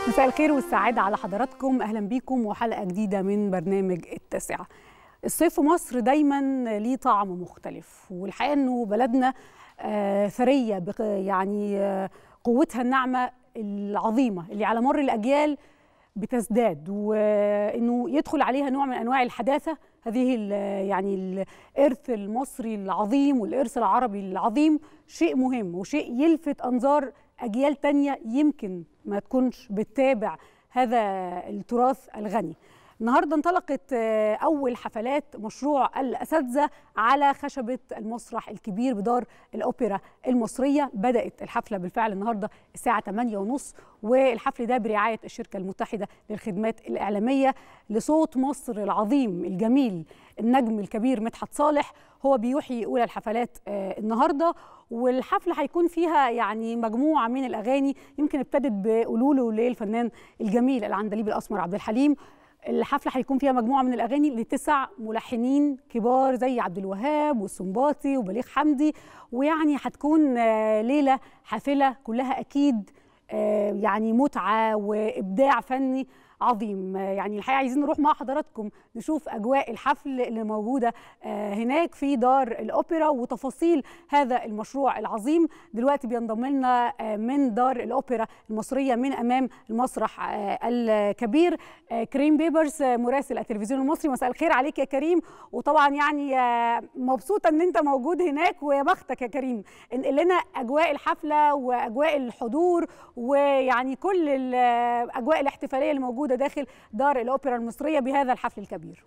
مساء الخير والسعادة على حضراتكم أهلا بيكم وحلقة جديدة من برنامج التاسعة الصيف في مصر دايما ليه طعم مختلف والحقيقة أنه بلدنا آه ثرية بق- يعني آه قوتها الناعمة العظيمة اللي على مر الأجيال بتزداد وانه يدخل عليها نوع من انواع الحداثه هذه ال- يعني الارث المصري العظيم والارث العربي العظيم شيء مهم وشيء يلفت انظار اجيال تانية يمكن ما تكونش بتتابع هذا التراث الغني النهارده انطلقت آه، اول حفلات مشروع الاساتذه على خشبه المسرح الكبير بدار الاوبرا المصريه بدات الحفله بالفعل النهارده الساعه 8:30 والحفل ده برعايه الشركه المتحده للخدمات الاعلاميه لصوت مصر العظيم الجميل النجم الكبير مدحت صالح هو بيحيي اولى الحفلات آه، النهارده والحفله هيكون فيها يعني مجموعه من الاغاني يمكن ابتدت بقولوله للفنان الجميل العندليب الاسمر عبد الحليم الحفله هيكون فيها مجموعه من الاغاني لتسع ملحنين كبار زي عبد الوهاب والسنباطي وبليغ حمدي ويعني هتكون آه، ليله حافله كلها اكيد آه، يعني متعه وابداع فني عظيم آه، يعني الحقيقه عايزين نروح مع حضراتكم نشوف اجواء الحفل اللي موجوده آه، هناك في دار الاوبرا وتفاصيل هذا المشروع العظيم دلوقتي بينضم لنا آه، من دار الاوبرا المصريه من امام المسرح آه، الكبير آه، كريم بيبرز آه، مراسل التلفزيون المصري مساء الخير عليك يا كريم وطبعا يعني آه، مبسوطه ان انت موجود هناك ويا بختك يا كريم انقل لنا اجواء الحفله واجواء الحضور ويعني كل الاجواء الاحتفاليه اللي موجوده داخل دار الاوبرا المصريه بهذا الحفل الكبير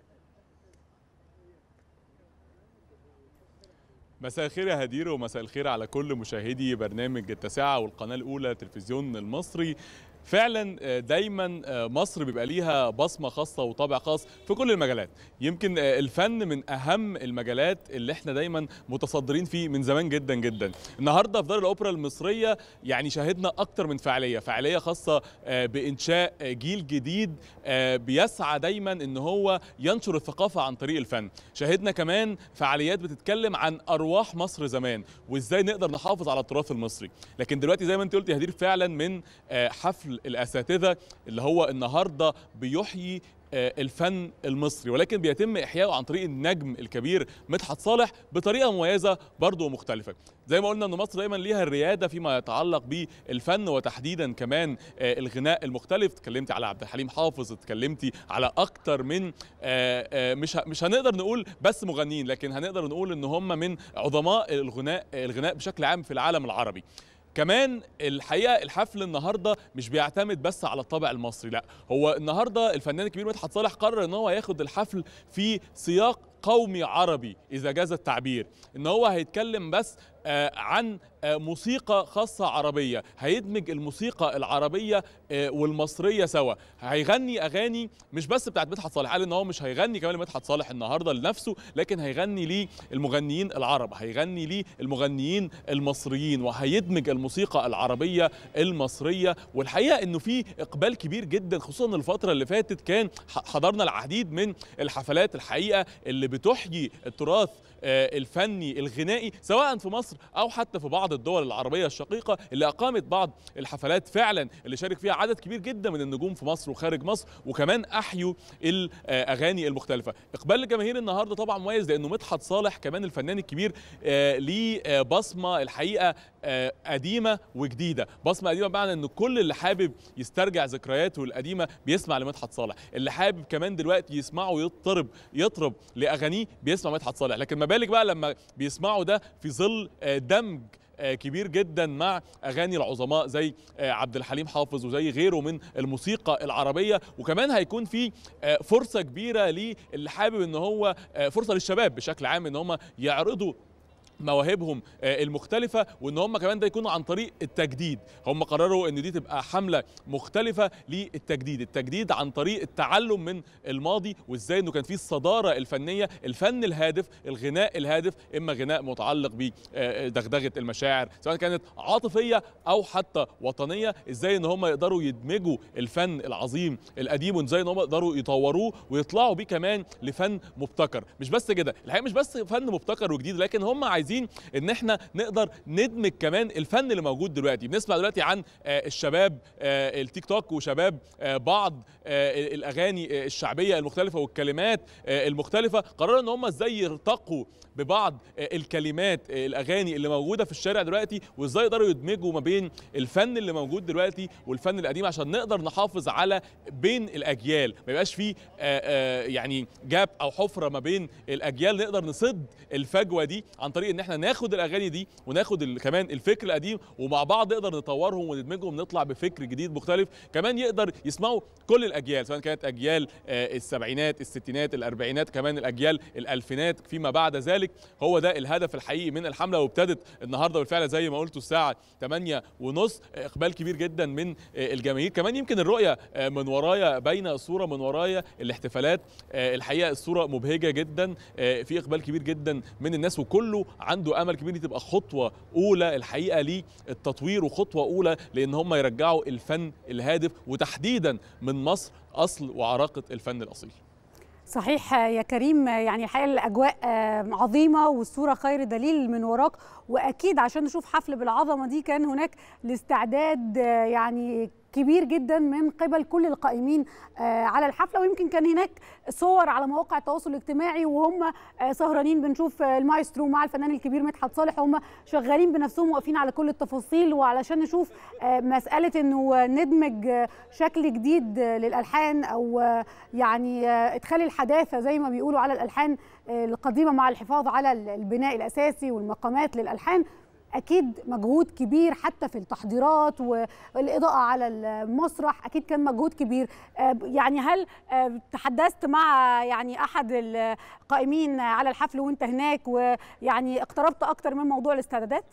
مساء الخير يا هدير ومساء الخير على كل مشاهدي برنامج التاسعة والقناة الأولى تلفزيون المصري فعلا آه، دايما آه، مصر بيبقى ليها بصمه خاصه وطابع خاص في كل المجالات يمكن آه، الفن من اهم المجالات اللي احنا دايما متصدرين فيه من زمان جدا جدا النهارده في دار الاوبرا المصريه يعني شاهدنا اكتر من فعاليه فعاليه خاصه آه، بانشاء آه، جيل جديد آه، بيسعى دايما ان هو ينشر الثقافه عن طريق الفن شاهدنا كمان فعاليات بتتكلم عن ارواح مصر زمان وازاي نقدر نحافظ على التراث المصري لكن دلوقتي زي ما انت قلت يا هدير فعلا من آه، حفل الاساتذه اللي هو النهارده بيحيي آه، الفن المصري ولكن بيتم احيائه عن طريق النجم الكبير مدحت صالح بطريقه مميزه برضه ومختلفه زي ما قلنا ان مصر دايما ليها الرياده فيما يتعلق بالفن وتحديدا كمان آه، الغناء المختلف اتكلمتي على عبد الحليم حافظ اتكلمتي على اكتر من آه، آه، مش ه- مش هنقدر نقول بس مغنيين لكن هنقدر نقول ان هم من عظماء الغناء الغناء بشكل عام في العالم العربي كمان الحقيقه الحفل النهارده مش بيعتمد بس على الطابع المصري لا هو النهارده الفنان الكبير مدحت صالح قرر ان هو ياخد الحفل في سياق قومي عربي اذا جاز التعبير ان هو هيتكلم بس آه، عن آه، موسيقى خاصة عربية هيدمج الموسيقى العربية آه، والمصرية سوا هيغني أغاني مش بس بتاعت مدحت صالح قال إن هو مش هيغني كمان لمدحت صالح النهاردة لنفسه لكن هيغني للمغنيين العرب هيغني للمغنيين المصريين وهيدمج الموسيقى العربية المصرية والحقيقة إنه في إقبال كبير جدا خصوصا الفترة اللي فاتت كان ح- حضرنا العديد من الحفلات الحقيقة اللي بتحيي التراث آه، الفني الغنائي سواء في مصر او حتى في بعض الدول العربيه الشقيقه اللي اقامت بعض الحفلات فعلا اللي شارك فيها عدد كبير جدا من النجوم في مصر وخارج مصر وكمان احيوا الاغاني المختلفه اقبال الجماهير النهارده طبعا مميز لانه مدحت صالح كمان الفنان الكبير آه، ليه آه، بصمه الحقيقه آه، قديمه وجديده بصمه قديمه بمعنى ان كل اللي حابب يسترجع ذكرياته القديمه بيسمع لمدحت صالح اللي حابب كمان دلوقتي يسمعه يطرب يطرب لاغانيه بيسمع مدحت صالح لكن ما بالك بقى لما بيسمعوا ده في ظل آه، دمج آه، كبير جدا مع اغاني العظماء زي آه، عبد الحليم حافظ وزي غيره من الموسيقى العربيه وكمان هيكون في آه، فرصه كبيره للي حابب ان هو آه، فرصه للشباب بشكل عام ان هم يعرضوا مواهبهم آه، المختلفة وان هم كمان ده يكون عن طريق التجديد هم قرروا ان دي تبقى حملة مختلفة للتجديد التجديد عن طريق التعلم من الماضي وازاي انه كان في الصدارة الفنية الفن الهادف الغناء الهادف اما غناء متعلق بدغدغة المشاعر سواء كانت عاطفية او حتى وطنية ازاي ان هم يقدروا يدمجوا الفن العظيم القديم وازاي ان هم يقدروا يطوروه ويطلعوا بيه كمان لفن مبتكر مش بس كده الحقيقة مش بس فن مبتكر وجديد لكن هم عايزين عايزين ان احنا نقدر ندمج كمان الفن اللي موجود دلوقتي بنسمع دلوقتي عن الشباب التيك توك وشباب بعض الاغاني الشعبيه المختلفه والكلمات المختلفه قرروا ان هم ازاي يرتقوا ببعض الكلمات الاغاني اللي موجوده في الشارع دلوقتي وازاي يقدروا يدمجوا ما بين الفن اللي موجود دلوقتي والفن القديم عشان نقدر نحافظ على بين الاجيال ما يبقاش فيه يعني جاب او حفره ما بين الاجيال نقدر نسد الفجوه دي عن طريق ان احنا ناخد الاغاني دي وناخد كمان الفكر القديم ومع بعض نقدر نطورهم وندمجهم نطلع بفكر جديد مختلف كمان يقدر يسمعوا كل الاجيال سواء كانت اجيال السبعينات الستينات الاربعينات كمان الاجيال الالفينات فيما بعد ذلك هو ده الهدف الحقيقي من الحمله وابتدت النهارده بالفعل زي ما قلتوا الساعه 8 ونص اقبال كبير جدا من الجماهير كمان يمكن الرؤيه من ورايا باينه الصوره من ورايا الاحتفالات الحقيقه الصوره مبهجه جدا في اقبال كبير جدا من الناس وكله عنده امل كبير دي تبقى خطوه اولى الحقيقه للتطوير وخطوه اولى لان هم يرجعوا الفن الهادف وتحديدا من مصر اصل وعراقه الفن الاصيل صحيح يا كريم يعني الحقيقه الاجواء عظيمه والصوره خير دليل من وراك واكيد عشان نشوف حفل بالعظمه دي كان هناك الاستعداد يعني كبير جدا من قبل كل القائمين على الحفله ويمكن كان هناك صور على مواقع التواصل الاجتماعي وهم سهرانين بنشوف المايسترو مع الفنان الكبير مدحت صالح هم شغالين بنفسهم واقفين على كل التفاصيل وعلشان نشوف مساله انه ندمج شكل جديد للالحان او يعني ادخال الحداثه زي ما بيقولوا على الالحان القديمه مع الحفاظ على البناء الاساسي والمقامات للالحان اكيد مجهود كبير حتى في التحضيرات والاضاءه على المسرح اكيد كان مجهود كبير يعني هل تحدثت مع يعني احد القائمين على الحفل وانت هناك ويعني اقتربت اكتر من موضوع الاستعدادات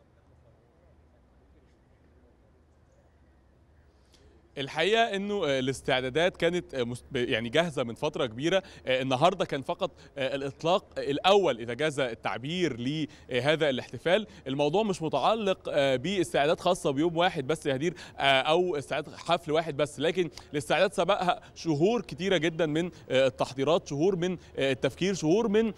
الحقيقه انه الاستعدادات كانت يعني جاهزه من فتره كبيره النهارده كان فقط الاطلاق الاول اذا جاز التعبير لهذا الاحتفال الموضوع مش متعلق باستعدادات خاصه بيوم واحد بس يا هدير او استعداد حفل واحد بس لكن الاستعداد سبقها شهور كتيره جدا من التحضيرات شهور من التفكير شهور من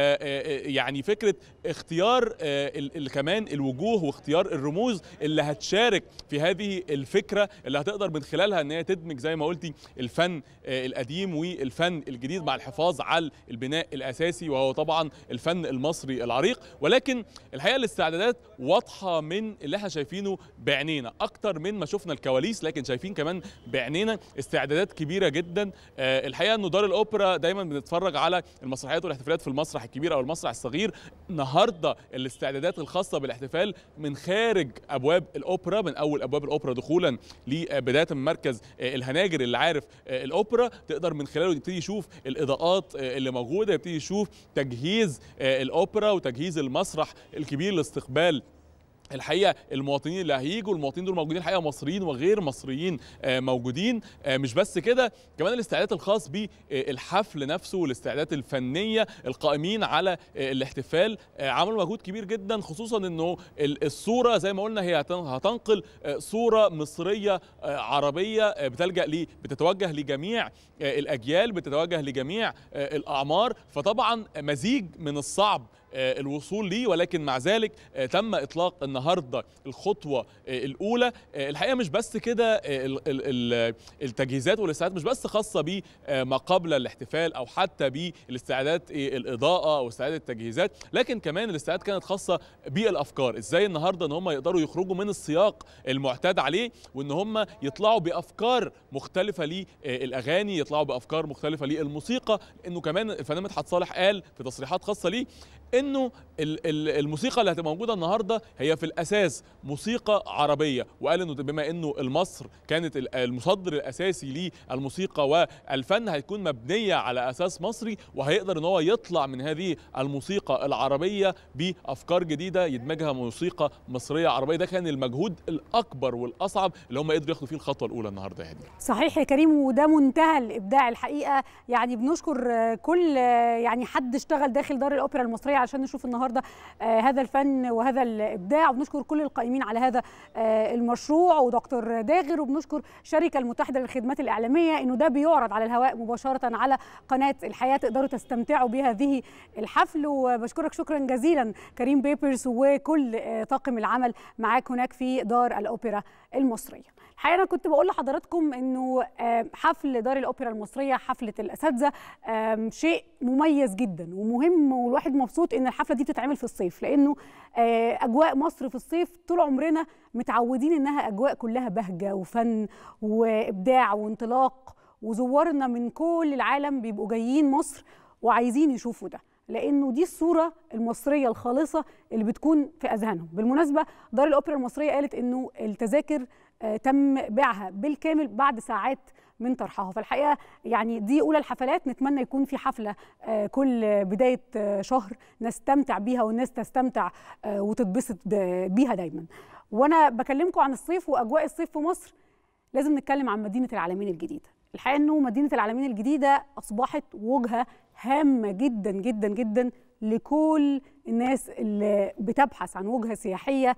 يعني فكره اختيار كمان الوجوه واختيار الرموز اللي هتشارك في هذه الفكره اللي هتقدر من خلالها ان هي تدمج زي ما قلتي الفن القديم والفن الجديد مع الحفاظ على البناء الاساسي وهو طبعا الفن المصري العريق ولكن الحقيقه الاستعدادات واضحه من اللي احنا شايفينه بعينينا اكتر من ما شفنا الكواليس لكن شايفين كمان بعينينا استعدادات كبيره جدا الحقيقه انه دار الاوبرا دايما بنتفرج على المسرحيات والاحتفالات في المسرح الكبير او المسرح الصغير النهارده الاستعدادات الخاصه بالاحتفال من خارج ابواب الاوبرا من اول ابواب الاوبرا دخولا لبدايه من مركز الهناجر اللي عارف الاوبرا تقدر من خلاله يبتدي يشوف الاضاءات اللي موجوده يبتدي يشوف تجهيز الاوبرا وتجهيز المسرح الكبير لاستقبال الحقيقه المواطنين اللي هيجوا المواطنين دول موجودين الحقيقه مصريين وغير مصريين موجودين مش بس كده كمان الاستعداد الخاص بالحفل نفسه والاستعدادات الفنيه القائمين على الاحتفال عملوا مجهود كبير جدا خصوصا انه الصوره زي ما قلنا هي هتنقل صوره مصريه عربيه بتلجا لي بتتوجه لجميع الاجيال بتتوجه لجميع الاعمار فطبعا مزيج من الصعب الوصول ليه ولكن مع ذلك تم اطلاق النهارده الخطوه الاولى الحقيقه مش بس كده التجهيزات والاستعدادات مش بس خاصه بما قبل الاحتفال او حتى بالاستعدادات الاضاءه او استعداد التجهيزات لكن كمان الاستعدادات كانت خاصه بالافكار ازاي النهارده ان هم يقدروا يخرجوا من السياق المعتاد عليه وان هم يطلعوا بافكار مختلفه للاغاني يطلعوا بافكار مختلفه للموسيقى انه كمان الفنان مدحت صالح قال في تصريحات خاصه ليه انه الموسيقى اللي هتبقى موجوده النهارده هي في الاساس موسيقى عربيه وقال انه بما انه مصر كانت المصدر الاساسي للموسيقى والفن هيكون مبنيه على اساس مصري وهيقدر ان هو يطلع من هذه الموسيقى العربيه بافكار جديده يدمجها موسيقى مصريه عربيه ده كان المجهود الاكبر والاصعب اللي هم قدروا ياخدوا فيه الخطوه الاولى النهارده يا هدي صحيح يا كريم وده منتهى الابداع الحقيقه يعني بنشكر كل يعني حد اشتغل داخل دار الاوبرا المصريه عشان نشوف النهارده آه هذا الفن وهذا الابداع وبنشكر كل القائمين على هذا آه المشروع ودكتور داغر وبنشكر الشركه المتحده للخدمات الاعلاميه انه ده بيعرض على الهواء مباشره على قناه الحياه تقدروا تستمتعوا بهذه الحفل وبشكرك شكرا جزيلا كريم بيبرز وكل آه طاقم العمل معاك هناك في دار الاوبرا المصريه الحقيقه انا كنت بقول لحضراتكم انه حفل دار الاوبرا المصريه حفله الاساتذه شيء مميز جدا ومهم والواحد مبسوط ان الحفله دي بتتعمل في الصيف لانه اجواء مصر في الصيف طول عمرنا متعودين انها اجواء كلها بهجه وفن وابداع وانطلاق وزوارنا من كل العالم بيبقوا جايين مصر وعايزين يشوفوا ده لانه دي الصوره المصريه الخالصه اللي بتكون في اذهانهم بالمناسبه دار الاوبرا المصريه قالت انه التذاكر تم بيعها بالكامل بعد ساعات من طرحها فالحقيقه يعني دي اولى الحفلات نتمنى يكون في حفله كل بدايه شهر نستمتع بيها والناس تستمتع وتتبسط بيها دايما وانا بكلمكم عن الصيف واجواء الصيف في مصر لازم نتكلم عن مدينه العالمين الجديده الحقيقه انه مدينه العالمين الجديده اصبحت وجهه هامه جدا جدا جدا لكل الناس اللي بتبحث عن وجهه سياحيه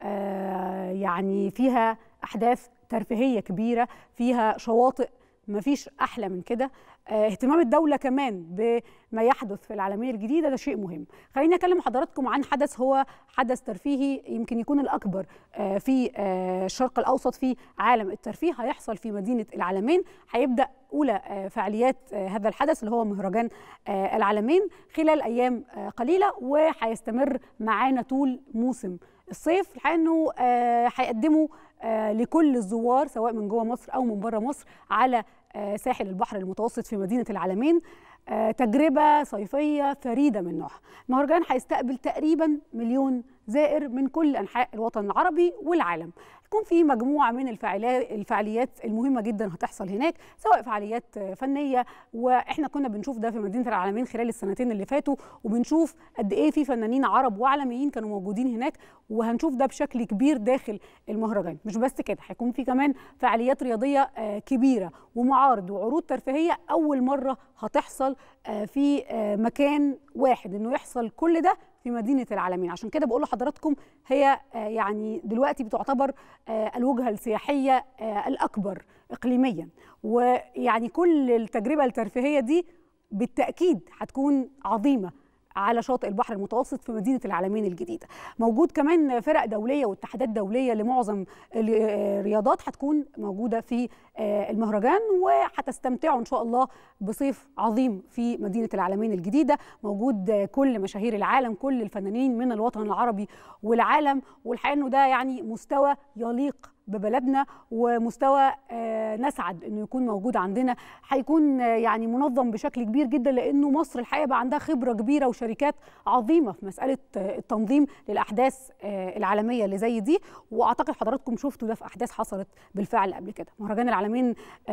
آه يعني فيها احداث ترفيهيه كبيره فيها شواطئ ما فيش احلى من كده آه اهتمام الدوله كمان بما يحدث في العالميه الجديده ده شيء مهم خليني اكلم حضراتكم عن حدث هو حدث ترفيهي يمكن يكون الاكبر آه في الشرق الاوسط في عالم الترفيه هيحصل في مدينه العالمين هيبدا اولى فعاليات هذا الحدث اللي هو مهرجان العالمين خلال ايام قليله وهيستمر معانا طول موسم الصيف الحقيقه انه هيقدموا لكل الزوار سواء من جوه مصر او من بره مصر على ساحل البحر المتوسط في مدينه العالمين تجربه صيفيه فريده من نوعها المهرجان هيستقبل تقريبا مليون زائر من كل انحاء الوطن العربي والعالم هتكون في مجموعه من الفعاليات المهمه جدا هتحصل هناك سواء فعاليات فنيه واحنا كنا بنشوف ده في مدينه العالمين خلال السنتين اللي فاتوا وبنشوف قد ايه في فنانين عرب وعالميين كانوا موجودين هناك وهنشوف ده بشكل كبير داخل المهرجان مش بس كده هيكون في كمان فعاليات رياضيه كبيره ومعارض وعروض ترفيهيه اول مره هتحصل في مكان واحد انه يحصل كل ده في مدينه العالمين عشان كده بقول لحضراتكم هي يعني دلوقتي بتعتبر الوجهه السياحيه الاكبر اقليميا ويعني كل التجربه الترفيهيه دي بالتاكيد هتكون عظيمه على شاطئ البحر المتوسط في مدينه العالمين الجديده موجود كمان فرق دوليه واتحادات دوليه لمعظم الرياضات هتكون موجوده في المهرجان وهتستمتعوا ان شاء الله بصيف عظيم في مدينه العالمين الجديده موجود كل مشاهير العالم كل الفنانين من الوطن العربي والعالم والحقيقه انه ده يعني مستوى يليق ببلدنا ومستوى نسعد انه يكون موجود عندنا هيكون يعني منظم بشكل كبير جدا لانه مصر الحقيقه بقى عندها خبره كبيره وشركات عظيمه في مساله التنظيم للاحداث العالميه اللي زي دي واعتقد حضراتكم شفتوا ده في احداث حصلت بالفعل قبل كده مهرجان العالمين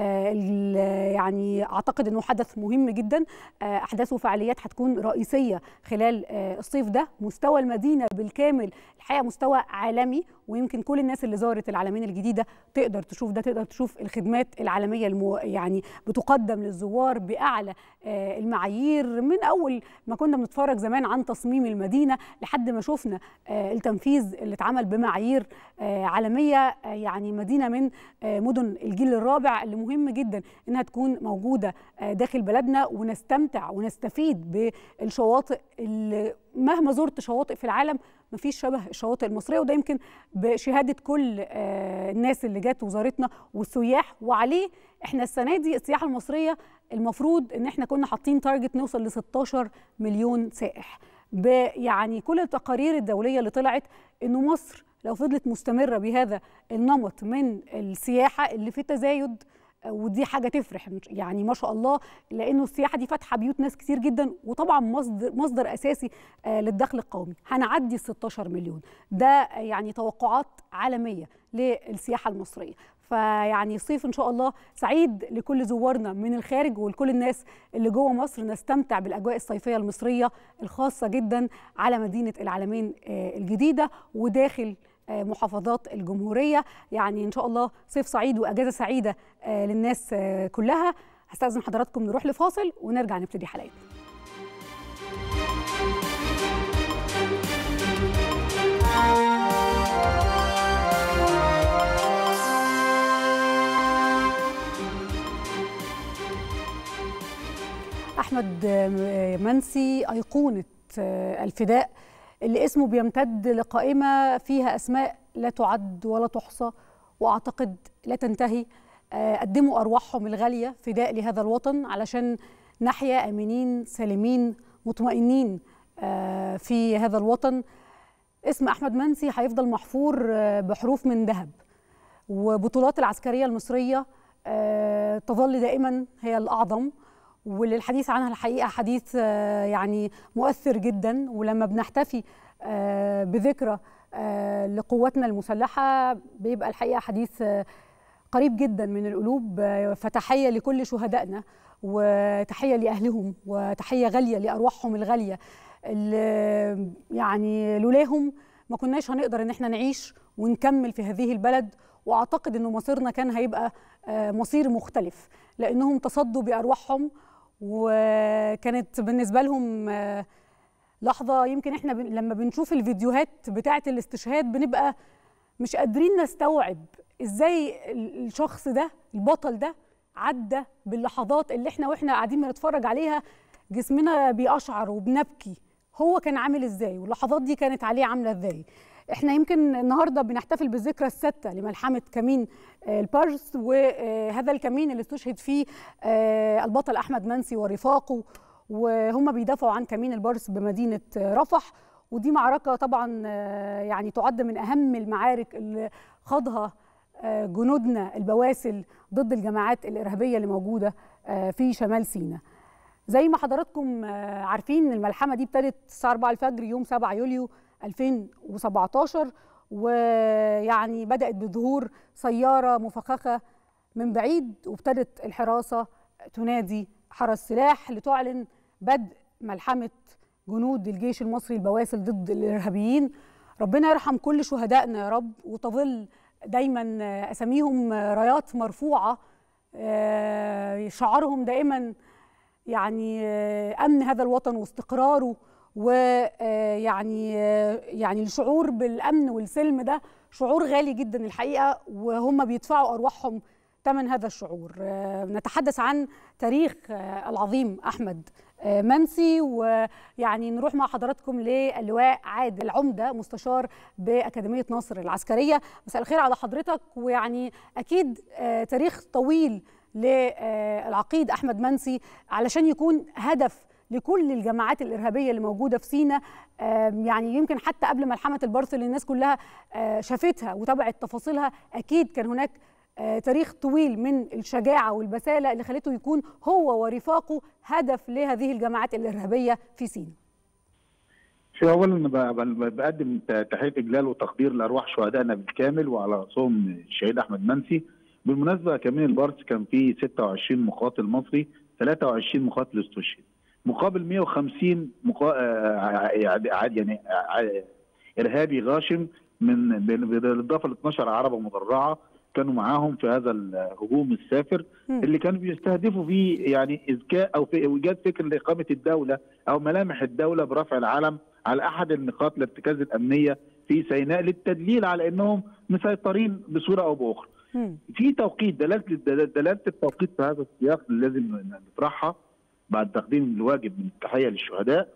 يعني اعتقد انه حدث مهم جدا احداث وفعاليات هتكون رئيسيه خلال الصيف ده مستوى المدينه بالكامل الحقيقه مستوى عالمي ويمكن كل الناس اللي زارت العالمين الجديده تقدر تشوف ده تقدر تشوف الخدمات العالميه المو يعني بتقدم للزوار باعلى المعايير من اول ما كنا بنتفرج زمان عن تصميم المدينه لحد ما شفنا التنفيذ اللي اتعمل بمعايير عالميه يعني مدينه من مدن الجيل الرابع اللي مهم جدا انها تكون موجوده داخل بلدنا ونستمتع ونستفيد بالشواطئ اللي مهما زرت شواطئ في العالم مفيش شبه الشواطئ المصريه وده يمكن بشهاده كل الناس اللي جت وزارتنا والسياح وعليه احنا السنه دي السياحه المصريه المفروض ان احنا كنا حاطين تارجت نوصل ل 16 مليون سائح يعني كل التقارير الدوليه اللي طلعت انه مصر لو فضلت مستمره بهذا النمط من السياحه اللي في تزايد ودي حاجه تفرح يعني ما شاء الله لانه السياحه دي فاتحه بيوت ناس كتير جدا وطبعا مصدر مصدر اساسي للدخل القومي هنعدي ال 16 مليون ده يعني توقعات عالميه للسياحه المصريه فيعني صيف ان شاء الله سعيد لكل زوارنا من الخارج ولكل الناس اللي جوه مصر نستمتع بالاجواء الصيفيه المصريه الخاصه جدا على مدينه العالمين الجديده وداخل محافظات الجمهوريه يعني ان شاء الله صيف سعيد واجازه سعيده للناس كلها هستاذن حضراتكم نروح لفاصل ونرجع نبتدي حلقتنا احمد منسي ايقونه الفداء اللي اسمه بيمتد لقائمه فيها اسماء لا تعد ولا تحصى واعتقد لا تنتهي قدموا ارواحهم الغاليه فداء لهذا الوطن علشان نحيا امنين سالمين مطمئنين في هذا الوطن اسم احمد منسي هيفضل محفور بحروف من ذهب وبطولات العسكريه المصريه تظل دائما هي الاعظم وللحديث عنها الحقيقه حديث يعني مؤثر جدا ولما بنحتفي بذكرى لقواتنا المسلحه بيبقى الحقيقه حديث قريب جدا من القلوب فتحيه لكل شهدائنا وتحيه لاهلهم وتحيه غاليه لارواحهم الغاليه اللي يعني لولاهم ما كناش هنقدر ان احنا نعيش ونكمل في هذه البلد واعتقد انه مصيرنا كان هيبقى مصير مختلف لانهم تصدوا بارواحهم وكانت بالنسبه لهم لحظه يمكن احنا لما بنشوف الفيديوهات بتاعه الاستشهاد بنبقى مش قادرين نستوعب ازاي الشخص ده البطل ده عدى باللحظات اللي احنا واحنا قاعدين بنتفرج عليها جسمنا بيقشعر وبنبكي هو كان عامل ازاي واللحظات دي كانت عليه عامله ازاي احنا يمكن النهارده بنحتفل بالذكرى السادسه لملحمه كمين البارس وهذا الكمين اللي استشهد فيه البطل احمد منسي ورفاقه وهم بيدافعوا عن كمين البارس بمدينه رفح ودي معركه طبعا يعني تعد من اهم المعارك اللي خاضها جنودنا البواسل ضد الجماعات الارهابيه اللي موجوده في شمال سيناء زي ما حضراتكم عارفين الملحمه دي ابتدت الساعه 4 الفجر يوم 7 يوليو 2017 ويعني بدات بظهور سياره مفخخه من بعيد وابتدت الحراسه تنادي حرس سلاح لتعلن بدء ملحمه جنود الجيش المصري البواسل ضد الارهابيين ربنا يرحم كل شهدائنا يا رب وتظل دايما اساميهم رايات مرفوعه شعارهم دائما يعني امن هذا الوطن واستقراره ويعني يعني الشعور بالامن والسلم ده شعور غالي جدا الحقيقه وهم بيدفعوا ارواحهم ثمن هذا الشعور نتحدث عن تاريخ العظيم احمد منسي ويعني نروح مع حضراتكم للواء عادل العمده مستشار باكاديميه ناصر العسكريه مساء الخير على حضرتك ويعني اكيد تاريخ طويل للعقيد احمد منسي علشان يكون هدف لكل الجماعات الارهابيه اللي موجوده في سينا يعني يمكن حتى قبل ملحمه البرث اللي الناس كلها شافتها وتابعت تفاصيلها اكيد كان هناك تاريخ طويل من الشجاعه والبساله اللي خلته يكون هو ورفاقه هدف لهذه الجماعات الارهابيه في سينا. في اولا بقدم تحيه اجلال وتقدير لارواح شهدائنا بالكامل وعلى راسهم الشهيد احمد منسي. بالمناسبه كمين البارس كان فيه 26 مقاتل مصري 23 مقاتل استشهد. مقابل 150 مقا... يعني ارهابي غاشم من بالاضافه ل 12 عربه مدرعه كانوا معاهم في هذا الهجوم السافر اللي كانوا بيستهدفوا فيه يعني اذكاء او في ايجاد فكر لاقامه الدوله او ملامح الدوله برفع العلم على احد النقاط الارتكاز الامنيه في سيناء للتدليل على انهم مسيطرين بصوره او باخرى. في توقيت دلاله دلاله التوقيت في هذا السياق اللي لازم نطرحها بعد تقديم الواجب من التحيه للشهداء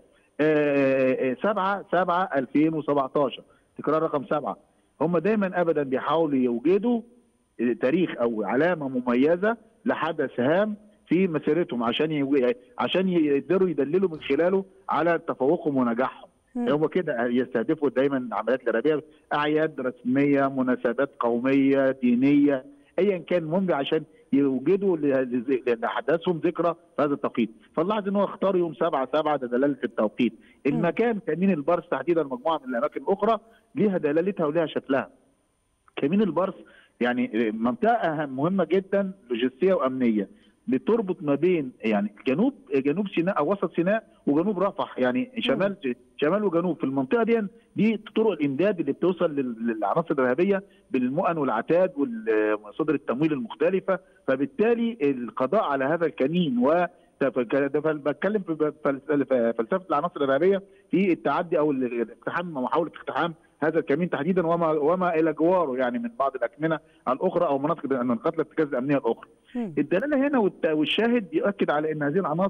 7 7 2017 تكرار رقم 7 هم دايما ابدا بيحاولوا يوجدوا تاريخ او علامه مميزه لحدث هام في مسيرتهم عشان ي... عشان يقدروا يدللوا من خلاله على تفوقهم ونجاحهم هم كده يستهدفوا دايما العمليات الارهابيه اعياد رسميه مناسبات قوميه دينيه ايا كان المهم عشان يوجدوا لاحداثهم ذكرى في هذا التوقيت فنلاحظ ان هو اختار يوم 7 7 ده دلاله التوقيت المكان كمين البرس تحديدا مجموعه من الاماكن الاخرى ليها دلالتها وليها شكلها كمين البرس يعني منطقه أهم مهمه جدا لوجستيه وامنيه بتربط ما بين يعني جنوب جنوب سيناء او وسط سيناء وجنوب رفح يعني شمال م. شمال وجنوب في المنطقه دي دي طرق الامداد اللي بتوصل للعناصر الارهابيه بالمؤن والعتاد ومصادر التمويل المختلفه فبالتالي القضاء على هذا الكمين و بتكلم في فلسفه العناصر الارهابيه في التعدي او الاقتحام محاوله اقتحام هذا الكمين تحديدا وما وما الى جواره يعني من بعض الاكمنه الاخرى او مناطق منطقه الارتكاز الامنيه الاخرى. الدلاله هنا والشاهد يؤكد على ان هذه العناصر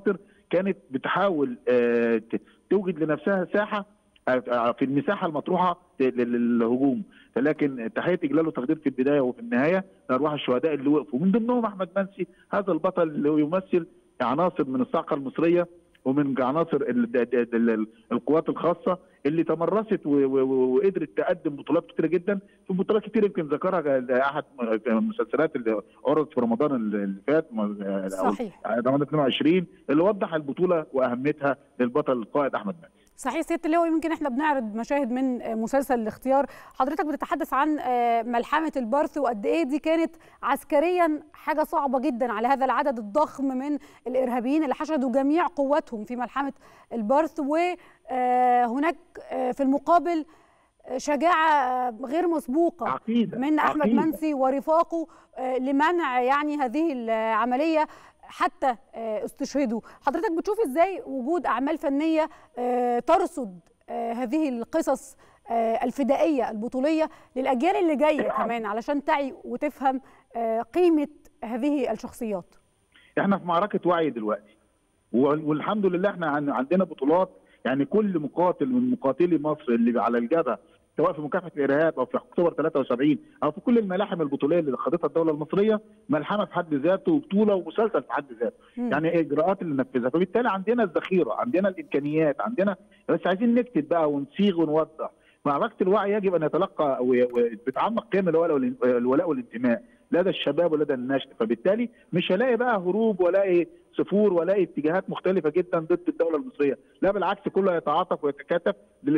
كانت بتحاول توجد لنفسها ساحه في المساحه المطروحه للهجوم لكن تحيه اجلال وتقدير في البدايه وفي النهايه لارواح الشهداء اللي وقفوا من ضمنهم احمد منسي هذا البطل اللي يمثل عناصر من الصاعقه المصريه ومن عناصر القوات الخاصه اللي تمرست وقدرت تقدم بطولات كثيره جدا في بطولات كثيره يمكن ذكرها احد المسلسلات اللي عرضت في رمضان اللي فات صحيح رمضان 22 اللي وضح البطوله واهميتها للبطل القائد احمد منسي صحيح سياده اللواء يمكن احنا بنعرض مشاهد من مسلسل الاختيار حضرتك بتتحدث عن ملحمه البرث وقد ايه دي كانت عسكريا حاجه صعبه جدا على هذا العدد الضخم من الارهابيين اللي حشدوا جميع قواتهم في ملحمه البرث وهناك في المقابل شجاعه غير مسبوقه عقيدة. من احمد عقيدة. منسي ورفاقه لمنع يعني هذه العمليه حتى استشهدوا حضرتك بتشوف ازاي وجود اعمال فنيه ترصد هذه القصص الفدائيه البطوليه للاجيال اللي جايه كمان علشان تعي وتفهم قيمه هذه الشخصيات احنا في معركه وعي دلوقتي والحمد لله احنا عندنا بطولات يعني كل مقاتل من مقاتلي مصر اللي على الجبهه سواء في مكافحه الارهاب او في اكتوبر 73 او في كل الملاحم البطوليه اللي خاضتها الدوله المصريه ملحمه في حد ذاته وبطوله ومسلسل في حد ذاته مم. يعني اجراءات اللي نفذها فبالتالي عندنا الذخيره عندنا الامكانيات عندنا بس عايزين نكتب بقى ونصيغ ونوضح معركه الوعي يجب ان يتلقى وبتعمق قيم الولاء والانتماء لدى الشباب ولدى النشء فبالتالي مش هلاقي بقى هروب ولاقي صفور ولاقي اتجاهات مختلفه جدا ضد الدوله المصريه لا بالعكس كله يتعاطف ويتكاتف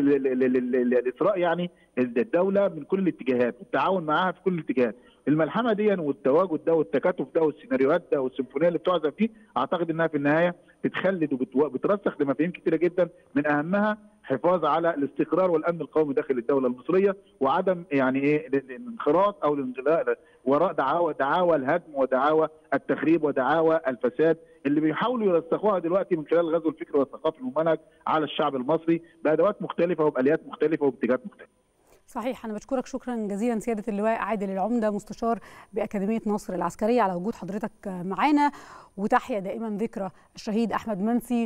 لاثراء يعني الدوله من كل الاتجاهات والتعاون معاها في كل الاتجاهات الملحمه دي والتواجد ده والتكاتف ده والسيناريوهات ده والسيمفونيه اللي بتعزف دي اعتقد انها في النهايه بتخلد وبترسخ لمفاهيم كثيره جدا من اهمها حفاظ على الاستقرار والامن القومي داخل الدوله المصريه وعدم يعني ايه الانخراط او الانغلاق وراء دعاوى دعاوى الهدم ودعاوى التخريب ودعاوى الفساد اللي بيحاولوا يرسخوها دلوقتي من خلال غزو الفكر والثقافي الممنهج على الشعب المصري بادوات مختلفه وباليات مختلفه وباتجاهات مختلفه. صحيح أنا بشكرك شكرا جزيلا سيادة اللواء عادل العمدة مستشار بأكاديمية نصر العسكرية على وجود حضرتك معانا وتحيا دائما ذكرى الشهيد أحمد منسي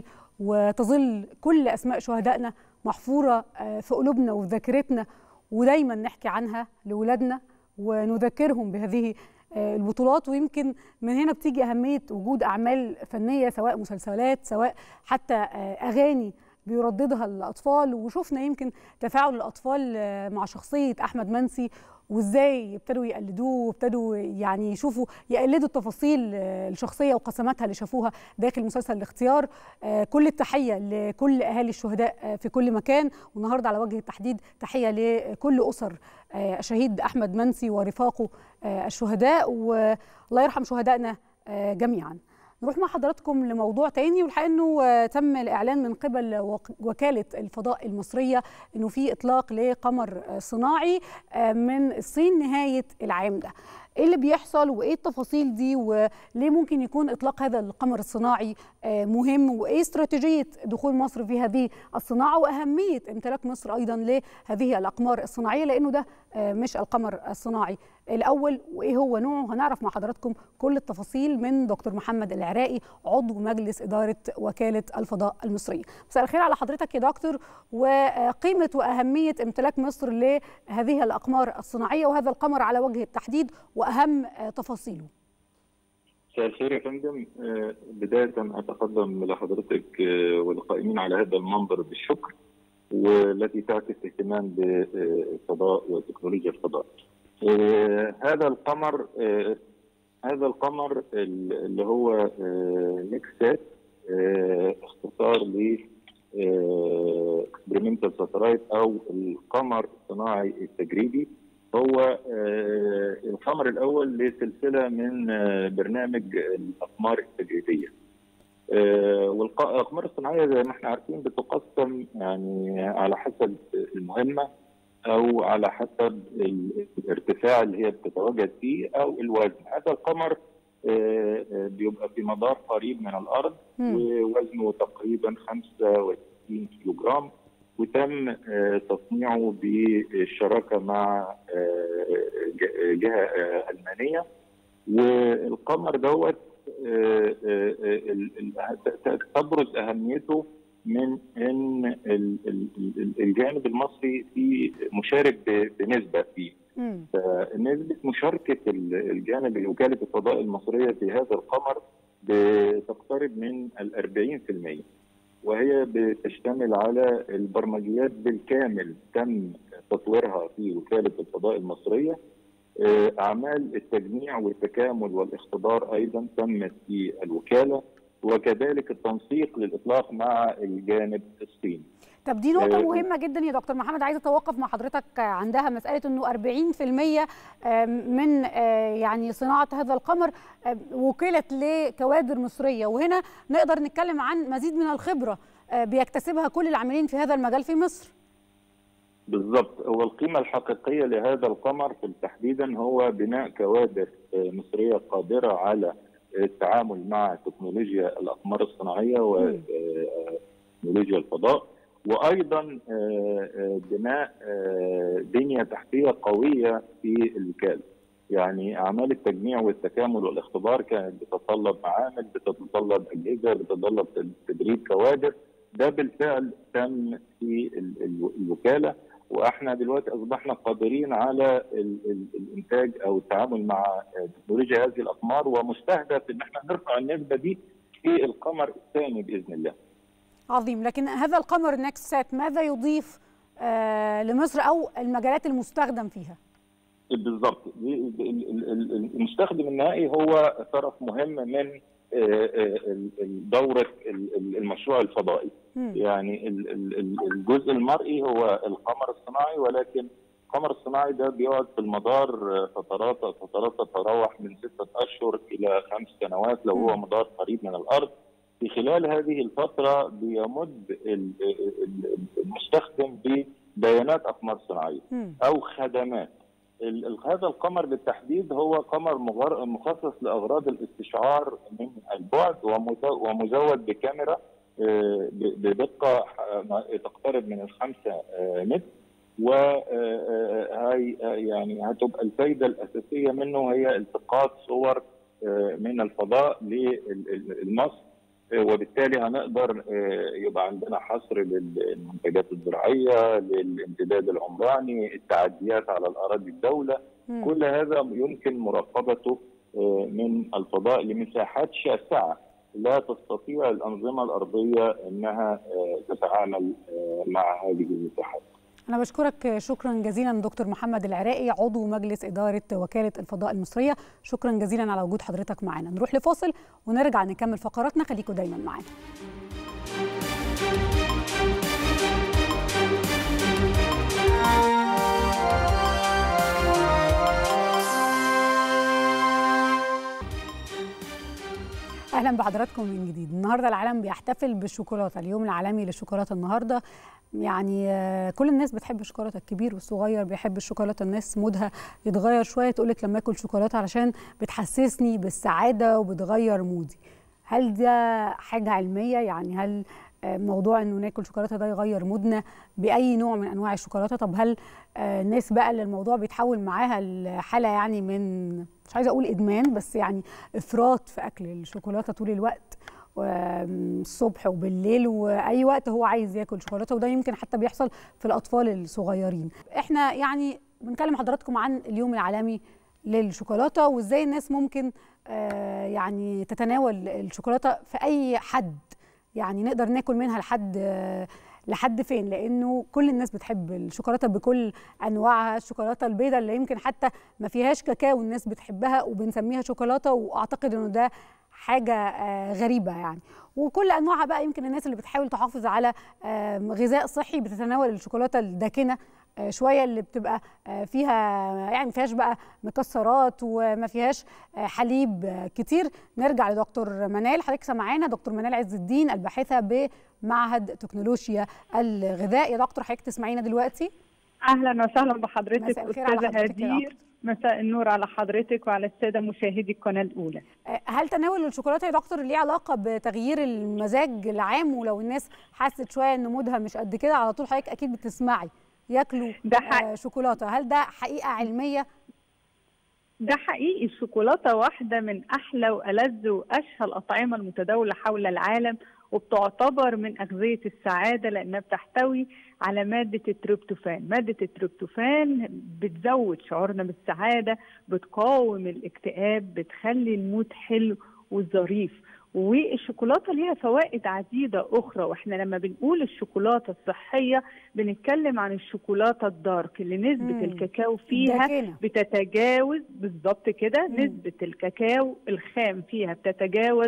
وتظل كل أسماء شهدائنا محفورة في قلوبنا وفي ذاكرتنا ودايما نحكي عنها لولادنا ونذكرهم بهذه البطولات ويمكن من هنا بتيجي أهمية وجود أعمال فنية سواء مسلسلات سواء حتى أغاني بيرددها الأطفال وشفنا يمكن تفاعل الأطفال مع شخصية أحمد منسي وازاي ابتدوا يقلدوه وابتدوا يعني يشوفوا يقلدوا التفاصيل الشخصيه وقسماتها اللي شافوها داخل مسلسل الاختيار كل التحيه لكل اهالي الشهداء في كل مكان والنهارده على وجه التحديد تحيه لكل اسر الشهيد احمد منسي ورفاقه الشهداء والله يرحم شهدائنا جميعا نروح مع حضراتكم لموضوع تاني والحقيقه انه تم الاعلان من قبل وكاله الفضاء المصريه انه في اطلاق لقمر صناعي من الصين نهايه العام ده ايه اللي بيحصل وايه التفاصيل دي وليه ممكن يكون اطلاق هذا القمر الصناعي مهم وايه استراتيجيه دخول مصر في هذه الصناعه واهميه امتلاك مصر ايضا لهذه الاقمار الصناعيه لانه ده مش القمر الصناعي الاول وايه هو نوعه هنعرف مع حضراتكم كل التفاصيل من دكتور محمد العراقي عضو مجلس اداره وكاله الفضاء المصريه مساء الخير على حضرتك يا دكتور وقيمه واهميه امتلاك مصر لهذه الاقمار الصناعيه وهذا القمر على وجه التحديد واهم تفاصيله مساء الخير يا فندم بدايه اتقدم لحضرتك والقائمين على هذا المنبر بالشكر والتي تعكس اهتمام بالفضاء وتكنولوجيا الفضاء آه هذا القمر آه هذا القمر اللي هو آه نكسات اختصار ل اكسبيرمنتال ساتلايت او القمر الصناعي التجريبي هو القمر الاول لسلسله من برنامج الاقمار التجريبيه والاقمار الصناعيه زي ما احنا عارفين بتقسم يعني على حسب المهمه او على حسب الارتفاع اللي هي بتتواجد فيه او الوزن هذا القمر بيبقى في مدار قريب من الارض ووزنه تقريبا 65 كيلو جرام وتم تصنيعه بالشراكه مع جهه المانيه والقمر دوت آه، آه، ال- ال- تبرز اهميته من ان ال- ال- ال- الجانب المصري في مشارك ب- بنسبه فيه مم. نسبة مشاركة ال- الجانب وكالة الفضاء المصرية في هذا القمر بتقترب من ال 40% وهي بتشتمل على البرمجيات بالكامل تم تطويرها في وكالة الفضاء المصرية آه، أعمال التجميع والتكامل والاختبار أيضا تمت في الوكالة وكذلك التنسيق للإطلاق مع الجانب الصيني طب دي نقطة آه، مهمة جدا يا دكتور محمد عايزة أتوقف مع حضرتك عندها مسألة إنه 40% من آه، يعني صناعة هذا القمر آه، وكلت لكوادر مصرية وهنا نقدر نتكلم عن مزيد من الخبرة آه، بيكتسبها كل العاملين في هذا المجال في مصر بالضبط هو القيمة الحقيقية لهذا القمر في تحديدا هو بناء كوادر آه، مصرية قادرة على التعامل مع تكنولوجيا الأقمار الصناعية وتكنولوجيا الفضاء وأيضا آه، آه، بناء آه، بنية تحتية قوية في الوكالة يعني أعمال التجميع والتكامل والاختبار كانت بتتطلب معامل بتتطلب أجهزة بتتطلب تدريب كوادر ده بالفعل تم في ال- ال- الوكاله واحنا دلوقتي اصبحنا قادرين على ال- ال- الانتاج او التعامل مع آه، تكنولوجيا هذه الاقمار ومستهدف ان احنا نرفع النسبه دي في القمر الثاني باذن الله. عظيم لكن هذا القمر نكست سات ماذا يضيف آه، لمصر أو المجالات المستخدم فيها بالضبط دي- ال- ال- ال- المستخدم النهائي هو طرف مهم من آه، آه، ال- ال- دوره ال- ال- المشروع الفضائي. مم. يعني ال- ال- ال- الجزء المرئي هو القمر الصناعي ولكن القمر الصناعي ده بيقعد في المدار فترات فترات تتراوح من ستة أشهر إلى خمس سنوات لو هو مدار قريب من الأرض في خلال هذه الفترة بيمد ال- ال- المستخدم ببيانات أقمار صناعية مم. أو خدمات ال- ال- هذا القمر بالتحديد هو قمر مغر- مخصص لأغراض الاستشعار من البعد ومز- ومزود بكاميرا آه، ب- بدقة ح- تقترب من الخمسة آه، متر وهي يعني هتبقى الفايدة الأساسية منه هي التقاط صور آه، من الفضاء لمصر آه، وبالتالي هنقدر آه، يبقى عندنا حصر للمنتجات الزراعية للامتداد العمراني التعديات على الأراضي الدولة مم. كل هذا يمكن مراقبته آه، من الفضاء لمساحات شاسعة لا تستطيع الأنظمة الأرضية أنها آه، تتعامل آه، مع هذه المساحات أنا بشكرك شكرا جزيلا دكتور محمد العراقي عضو مجلس إدارة وكالة الفضاء المصرية شكرا جزيلا على وجود حضرتك معنا نروح لفاصل ونرجع نكمل فقراتنا خليكم دايما معنا اهلا بحضراتكم من جديد النهارده العالم بيحتفل بالشوكولاته اليوم العالمي للشوكولاته النهارده يعني آه، كل الناس بتحب الشوكولاته الكبير والصغير بيحب الشوكولاته الناس مودها يتغير شويه تقول لك لما اكل شوكولاته علشان بتحسسني بالسعاده وبتغير مودي هل ده حاجه علميه يعني هل آه، موضوع انه ناكل شوكولاته ده يغير مودنا باي نوع من انواع الشوكولاته طب هل آه، الناس بقى اللي الموضوع بيتحول معاها لحاله يعني من مش عايزه اقول ادمان بس يعني افراط في اكل الشوكولاته طول الوقت آم، الصبح وبالليل واي وقت هو عايز ياكل شوكولاته وده يمكن حتى بيحصل في الاطفال الصغيرين احنا يعني بنكلم حضراتكم عن اليوم العالمي للشوكولاته وازاي الناس ممكن آه، يعني تتناول الشوكولاته في اي حد يعني نقدر ناكل منها لحد آه، لحد فين لانه كل الناس بتحب الشوكولاته بكل انواعها الشوكولاته البيضاء اللي يمكن حتى ما فيهاش كاكاو الناس بتحبها وبنسميها شوكولاته واعتقد انه ده حاجه آه، غريبه يعني وكل انواعها بقى يمكن الناس اللي بتحاول تحافظ على آم، غذاء صحي بتتناول الشوكولاته الداكنه آه، شويه اللي بتبقى آه، فيها يعني ما فيهاش بقى مكسرات وما فيهاش آه، حليب آه، كتير نرجع لدكتور منال حضرتك سامعانا دكتور منال عز الدين الباحثه بمعهد تكنولوجيا الغذاء يا دكتور حضرتك تسمعينا دلوقتي اهلا وسهلا بحضرتك مساء الخير على استاذه حضرتك يا هدير مساء النور على حضرتك وعلى الساده مشاهدي القناه الاولى آه، هل تناول الشوكولاته يا دكتور ليه علاقه بتغيير المزاج العام ولو الناس حست شويه ان مودها مش قد كده على طول حضرتك اكيد بتسمعي ياكلوا ده حق- آه، شوكولاته هل ده حقيقه علميه ده حقيقي الشوكولاته واحده من احلى والذ واشهى الاطعمه المتداوله حول العالم وبتعتبر من اغذيه السعاده لانها بتحتوي على ماده التريبتوفان، ماده التريبتوفان بتزود شعورنا بالسعاده، بتقاوم الاكتئاب، بتخلي المود حلو وظريف، والشوكولاته ليها فوائد عديده اخرى واحنا لما بنقول الشوكولاته الصحيه بنتكلم عن الشوكولاته الدارك اللي نسبه مم. الكاكاو فيها داكنة. بتتجاوز بالظبط كده مم. نسبه الكاكاو الخام فيها بتتجاوز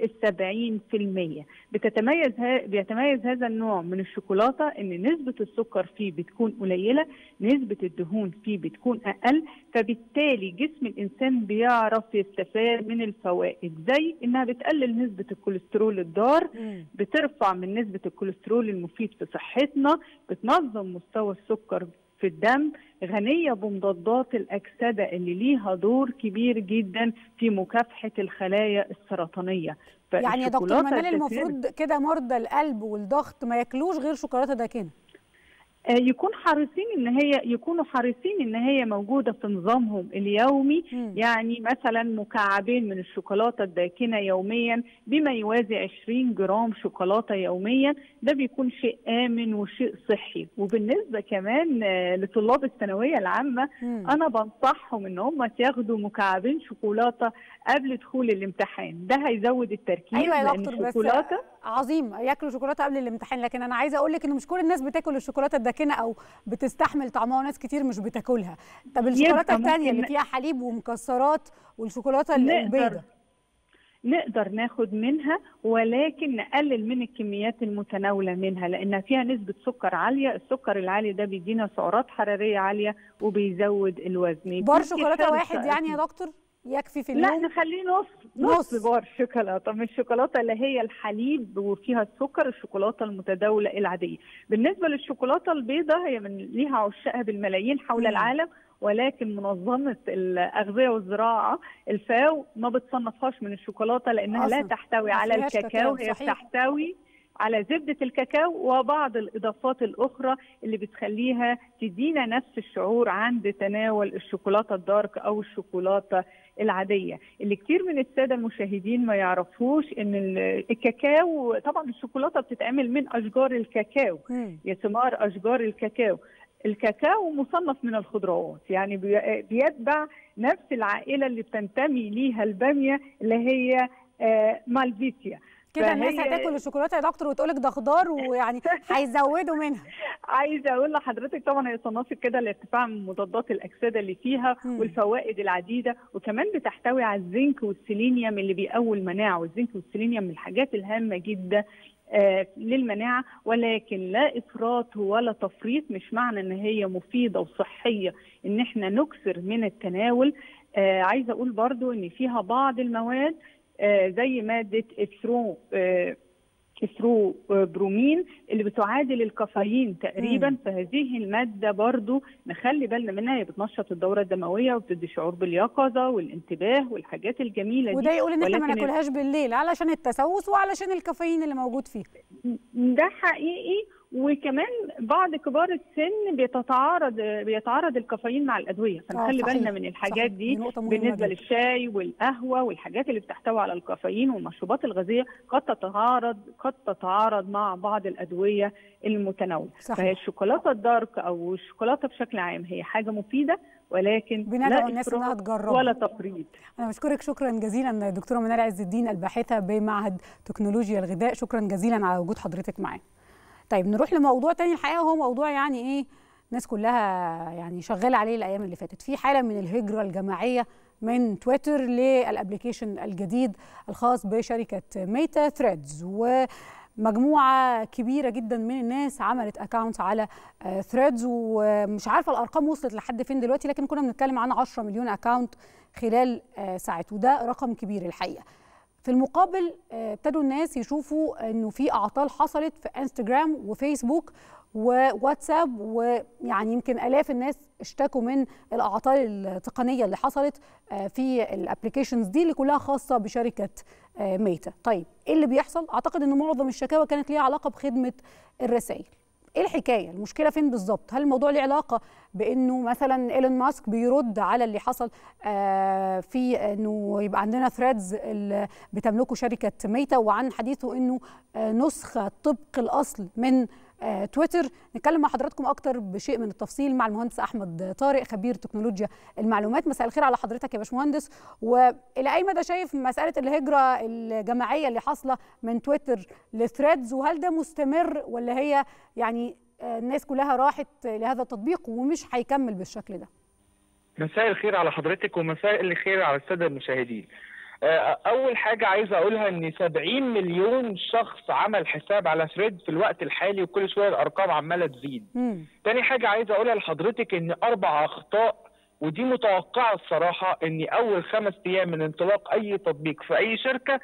ال 70% بتتميز ها بيتميز هذا النوع من الشوكولاته ان نسبه السكر فيه بتكون قليله نسبه الدهون فيه بتكون اقل فبالتالي جسم الانسان بيعرف يستفاد من الفوائد زي انها بتقلل نسبه الكوليسترول الضار مم. بترفع من نسبة الكوليسترول المفيد في صحتنا بتنظم مستوى السكر في الدم غنية بمضادات الأكسدة اللي ليها دور كبير جدا في مكافحة الخلايا السرطانية يعني يا دكتور فالشوكولاتة منال الكثير- المفروض كده مرضى القلب والضغط ما ياكلوش غير شوكولاته داكنه آه، يكون حريصين ان هي يكونوا حريصين ان هي موجوده في نظامهم اليومي مم. يعني مثلا مكعبين من الشوكولاته الداكنه يوميا بما يوازي 20 جرام شوكولاته يوميا ده بيكون شيء امن وشيء صحي وبالنسبه كمان آه، لطلاب الثانويه العامه مم. انا بنصحهم ان هم ياخدوا مكعبين شوكولاته قبل دخول الامتحان ده هيزود التركيز ايوه يا لان دكتور بس الشوكولاته عظيم ياكلوا شوكولاته قبل الامتحان لكن انا عايزه اقول لك ان مش كل الناس بتاكل الشوكولاته الداكنه او بتستحمل طعمها وناس كتير مش بتاكلها طب الشوكولاته الثانيه ممكن اللي فيها حليب ومكسرات والشوكولاته نقدر البيضاء نقدر ناخد منها ولكن نقلل من الكميات المتناولة منها لأنها فيها نسبة سكر عالية السكر العالي ده بيدينا سعرات حرارية عالية وبيزود الوزن يكون بار في شوكولاته حرص واحد يعني يا دكتور يكفي في لا اليوم نخليه نص نص. نص بار شوكولاته مش الشوكولاته اللي هي الحليب وفيها السكر الشوكولاته المتداوله العاديه بالنسبه للشوكولاته البيضاء هي من ليها عشاقها بالملايين حول مم. العالم ولكن منظمه الاغذيه والزراعه الفاو ما بتصنفهاش من الشوكولاته لانها لا أصلاً. تحتوي ما على فيهاش الكاكاو كاكاو، هي صحيح. بتحتوي على زبدة الكاكاو وبعض الإضافات الأخرى اللي بتخليها تدينا نفس الشعور عند تناول الشوكولاتة الدارك أو الشوكولاتة العادية اللي كتير من السادة المشاهدين ما يعرفوش إن ال- الكاكاو طبعا الشوكولاتة بتتعمل من أشجار الكاكاو مم. يا ثمار أشجار الكاكاو الكاكاو مصنف من الخضروات يعني بي- بيتبع نفس العائلة اللي بتنتمي ليها البامية اللي هي آه، مالفيسيا كده الناس فهي- هتاكل الشوكولاته يا دكتور وتقول لك ده خضار ويعني هيزودوا منها عايزه اقول لحضرتك طبعا هي صنفت كده لارتفاع من مضادات الاكسده اللي فيها مم. والفوائد العديده وكمان بتحتوي على الزنك والسيلينيوم اللي بيقوي المناعه والزنك والسيلينيوم من الحاجات الهامه جدا آه، للمناعه ولكن لا افراط ولا تفريط مش معنى ان هي مفيده وصحيه ان احنا نكثر من التناول آه، عايزه اقول برضو ان فيها بعض المواد آه، زي ماده الثرو آه، الثرو برومين اللي بتعادل الكافيين تقريبا مم. فهذه الماده برضو نخلي بالنا منها هي بتنشط الدوره الدمويه وبتدي شعور باليقظه والانتباه والحاجات الجميله دي وده يقول ان احنا ما ولكن ناكلهاش بالليل علشان التسوس وعلشان الكافيين اللي موجود فيه ده حقيقي وكمان بعض كبار السن بيتعارض بيتعارض الكافيين مع الادويه فنخلي صحيح، بالنا من الحاجات صحيح. دي دي نقطة مهمة بالنسبه جدا. للشاي والقهوه والحاجات اللي بتحتوي على الكافيين والمشروبات الغازيه قد تتعارض قد تتعارض مع بعض الادويه المتناوله صحيح. فهي الشوكولاته الدارك او الشوكولاته بشكل عام هي حاجه مفيده ولكن بندعو لا الناس إفراط إنها تجربها. ولا تفريط انا بشكرك شكرا جزيلا دكتوره منال عز الدين الباحثه بمعهد تكنولوجيا الغذاء شكرا جزيلا على وجود حضرتك معانا طيب نروح لموضوع تاني الحقيقه هو موضوع يعني ايه الناس كلها يعني شغاله عليه الايام اللي فاتت في حاله من الهجره الجماعيه من تويتر للابلكيشن الجديد الخاص بشركه ميتا ثريدز ومجموعه كبيره جدا من الناس عملت اكونت على ثريدز ومش عارفه الارقام وصلت لحد فين دلوقتي لكن كنا بنتكلم عن 10 مليون اكونت خلال آه، ساعات وده رقم كبير الحقيقه في المقابل آه، ابتدوا الناس يشوفوا انه في اعطال حصلت في انستجرام وفيسبوك وواتساب ويعني يمكن الاف الناس اشتكوا من الاعطال التقنيه اللي حصلت آه، في الابلكيشنز دي اللي كلها خاصه بشركه آه، ميتا طيب ايه اللي بيحصل اعتقد ان معظم الشكاوى كانت ليها علاقه بخدمه الرسائل ايه الحكايه المشكله فين بالظبط هل الموضوع له علاقه بانه مثلا ايلون ماسك بيرد على اللي حصل آه في انه يبقى عندنا ثريدز اللي بتملكه شركه ميتا وعن حديثه انه آه نسخه طبق الاصل من آه تويتر نتكلم مع حضراتكم اكتر بشيء من التفصيل مع المهندس احمد طارق خبير تكنولوجيا المعلومات مساء الخير على حضرتك يا باشمهندس والى اي مدى شايف مساله الهجره الجماعيه اللي حاصله من تويتر لثريدز وهل ده مستمر ولا هي يعني الناس كلها راحت لهذا التطبيق ومش هيكمل بالشكل ده مساء الخير على حضرتك ومساء الخير على الساده المشاهدين اول حاجه عايز اقولها ان 70 مليون شخص عمل حساب على ثريد في الوقت الحالي وكل شويه الارقام عماله تزيد تاني حاجه عايز اقولها لحضرتك ان اربع اخطاء ودي متوقعه الصراحه ان اول خمس ايام من انطلاق اي تطبيق في اي شركه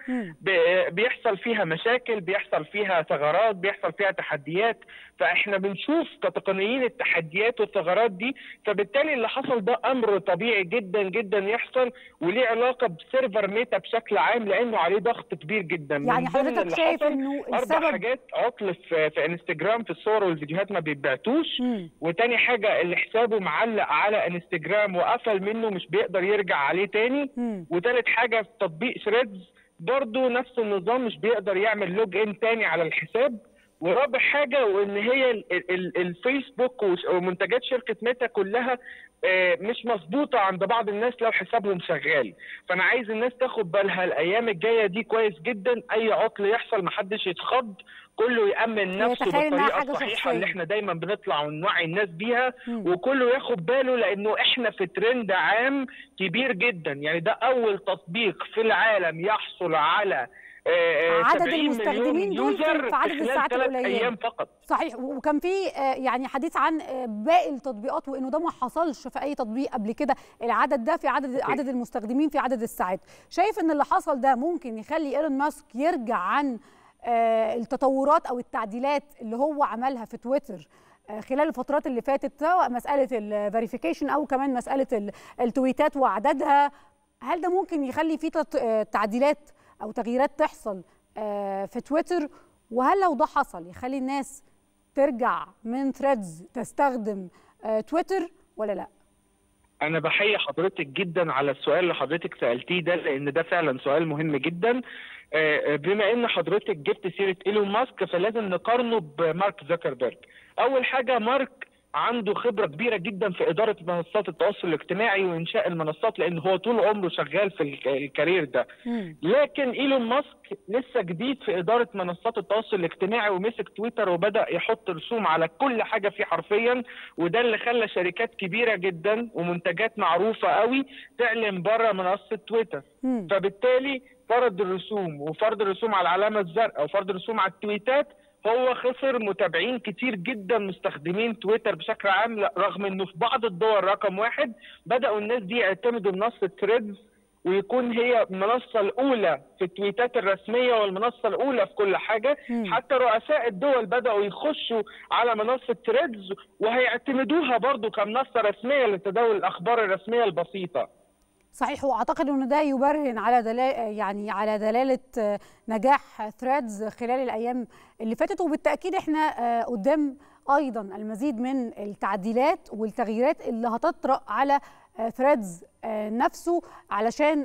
بيحصل فيها مشاكل بيحصل فيها ثغرات بيحصل فيها تحديات فاحنا بنشوف كتقنيين التحديات والثغرات دي فبالتالي اللي حصل ده امر طبيعي جدا جدا يحصل وليه علاقه بسيرفر ميتا بشكل عام لانه عليه ضغط كبير جدا يعني حضرتك شايف انه السبب اربع حاجات عطل في, في انستجرام في الصور والفيديوهات ما بيتبعتوش وتاني حاجه اللي حسابه معلق على انستجرام وقفل منه مش بيقدر يرجع عليه تاني وتالت حاجه في تطبيق ثريدز برضه نفس النظام مش بيقدر يعمل لوج ان تاني على الحساب ورابع حاجه وان هي الفيسبوك ومنتجات شركه ميتا كلها مش مظبوطه عند بعض الناس لو حسابهم شغال فانا عايز الناس تاخد بالها الايام الجايه دي كويس جدا اي عطل يحصل محدش يتخض كله يامن نفسه بالطريقه الصحيحه اللي احنا دايما بنطلع ونوعي الناس بيها م. وكله ياخد باله لانه احنا في ترند عام كبير جدا يعني ده اول تطبيق في العالم يحصل على عدد المستخدمين دول في عدد الساعات القليله ايام فقط صحيح وكان في يعني حديث عن باقي التطبيقات وانه ده ما حصلش في اي تطبيق قبل كده العدد ده في عدد عدد المستخدمين في عدد الساعات شايف ان اللي حصل ده ممكن يخلي ايلون ماسك يرجع عن التطورات او التعديلات اللي هو عملها في تويتر خلال الفترات اللي فاتت سواء مساله الفيريفيكيشن او كمان مساله التويتات وعددها هل ده ممكن يخلي في تعديلات او تغييرات تحصل في تويتر وهل لو ده حصل يخلي الناس ترجع من ثريدز تستخدم تويتر ولا لا انا بحيي حضرتك جدا على السؤال اللي حضرتك سالتيه ده لان ده فعلا سؤال مهم جدا بما ان حضرتك جبت سيره ايلون ماسك فلازم نقارنه بمارك زكربيرج اول حاجه مارك عنده خبره كبيره جدا في اداره منصات التواصل الاجتماعي وانشاء المنصات لان هو طول عمره شغال في الكارير ده لكن ايلون ماسك لسه جديد في اداره منصات التواصل الاجتماعي ومسك تويتر وبدا يحط رسوم على كل حاجه فيه حرفيا وده اللي خلى شركات كبيره جدا ومنتجات معروفه قوي تعلن بره منصه تويتر فبالتالي فرض الرسوم وفرض الرسوم على العلامه الزرقاء وفرض الرسوم على التويتات هو خسر متابعين كتير جدا مستخدمين تويتر بشكل عام رغم انه في بعض الدول رقم واحد بداوا الناس دي يعتمدوا منصه ثريدز ويكون هي المنصه الاولى في التويتات الرسميه والمنصه الاولى في كل حاجه م. حتى رؤساء الدول بداوا يخشوا على منصه ثريدز وهيعتمدوها برضو كمنصه رسميه لتداول الاخبار الرسميه البسيطه صحيح واعتقد ان ده يبرهن على دلالة يعني على دلاله نجاح ثريدز خلال الايام اللي فاتت وبالتاكيد احنا قدام ايضا المزيد من التعديلات والتغييرات اللي هتطرا على ثريدز نفسه علشان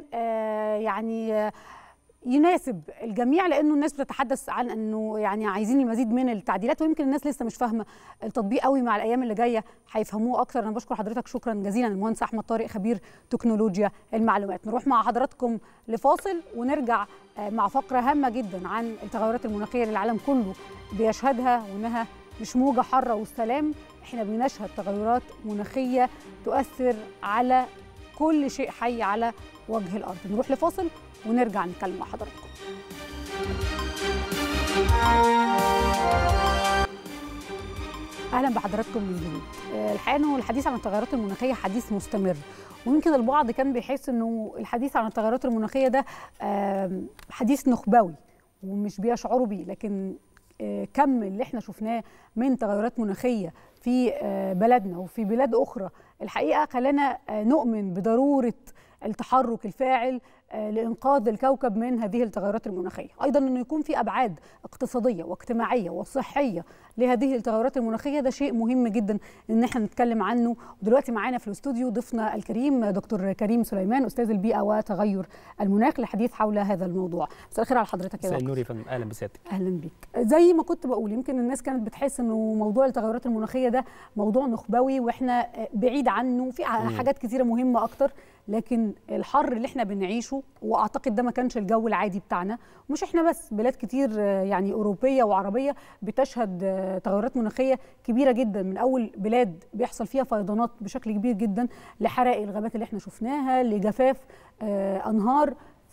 يعني يناسب الجميع لانه الناس بتتحدث عن انه يعني عايزين المزيد من التعديلات ويمكن الناس لسه مش فاهمه التطبيق قوي مع الايام اللي جايه هيفهموه اكتر انا بشكر حضرتك شكرا جزيلا المهندس احمد طارق خبير تكنولوجيا المعلومات نروح مع حضراتكم لفاصل ونرجع مع فقره هامه جدا عن التغيرات المناخيه اللي العالم كله بيشهدها وانها مش موجه حاره والسلام احنا بنشهد تغيرات مناخيه تؤثر على كل شيء حي على وجه الارض نروح لفاصل ونرجع نتكلم مع حضراتكم اهلا بحضراتكم من جديد الحقيقه انه الحديث عن التغيرات المناخيه حديث مستمر ويمكن البعض كان بيحس انه الحديث عن التغيرات المناخيه ده حديث نخبوي ومش بيشعروا بيه لكن كم اللي احنا شفناه من تغيرات مناخيه في بلدنا وفي بلاد اخرى الحقيقه خلانا نؤمن بضروره التحرك الفاعل لانقاذ الكوكب من هذه التغيرات المناخيه ايضا انه يكون في ابعاد اقتصاديه واجتماعيه وصحيه لهذه التغيرات المناخيه ده شيء مهم جدا ان احنا نتكلم عنه ودلوقتي معانا في الاستوديو ضيفنا الكريم دكتور كريم سليمان استاذ البيئه وتغير المناخ للحديث حول هذا الموضوع مساء الخير على حضرتك يا مساء النور يا فندم اهلا بسيادتك اهلا بيك زي ما كنت بقول يمكن الناس كانت بتحس انه موضوع التغيرات المناخيه ده موضوع نخبوي واحنا بعيد عنه في حاجات كثيره مهمه اكتر لكن الحر اللي احنا بنعيشه واعتقد ده ما كانش الجو العادي بتاعنا ومش احنا بس بلاد كتير يعني اوروبيه وعربيه بتشهد تغيرات مناخيه كبيره جدا من اول بلاد بيحصل فيها فيضانات بشكل كبير جدا لحرائق الغابات اللي احنا شفناها لجفاف انهار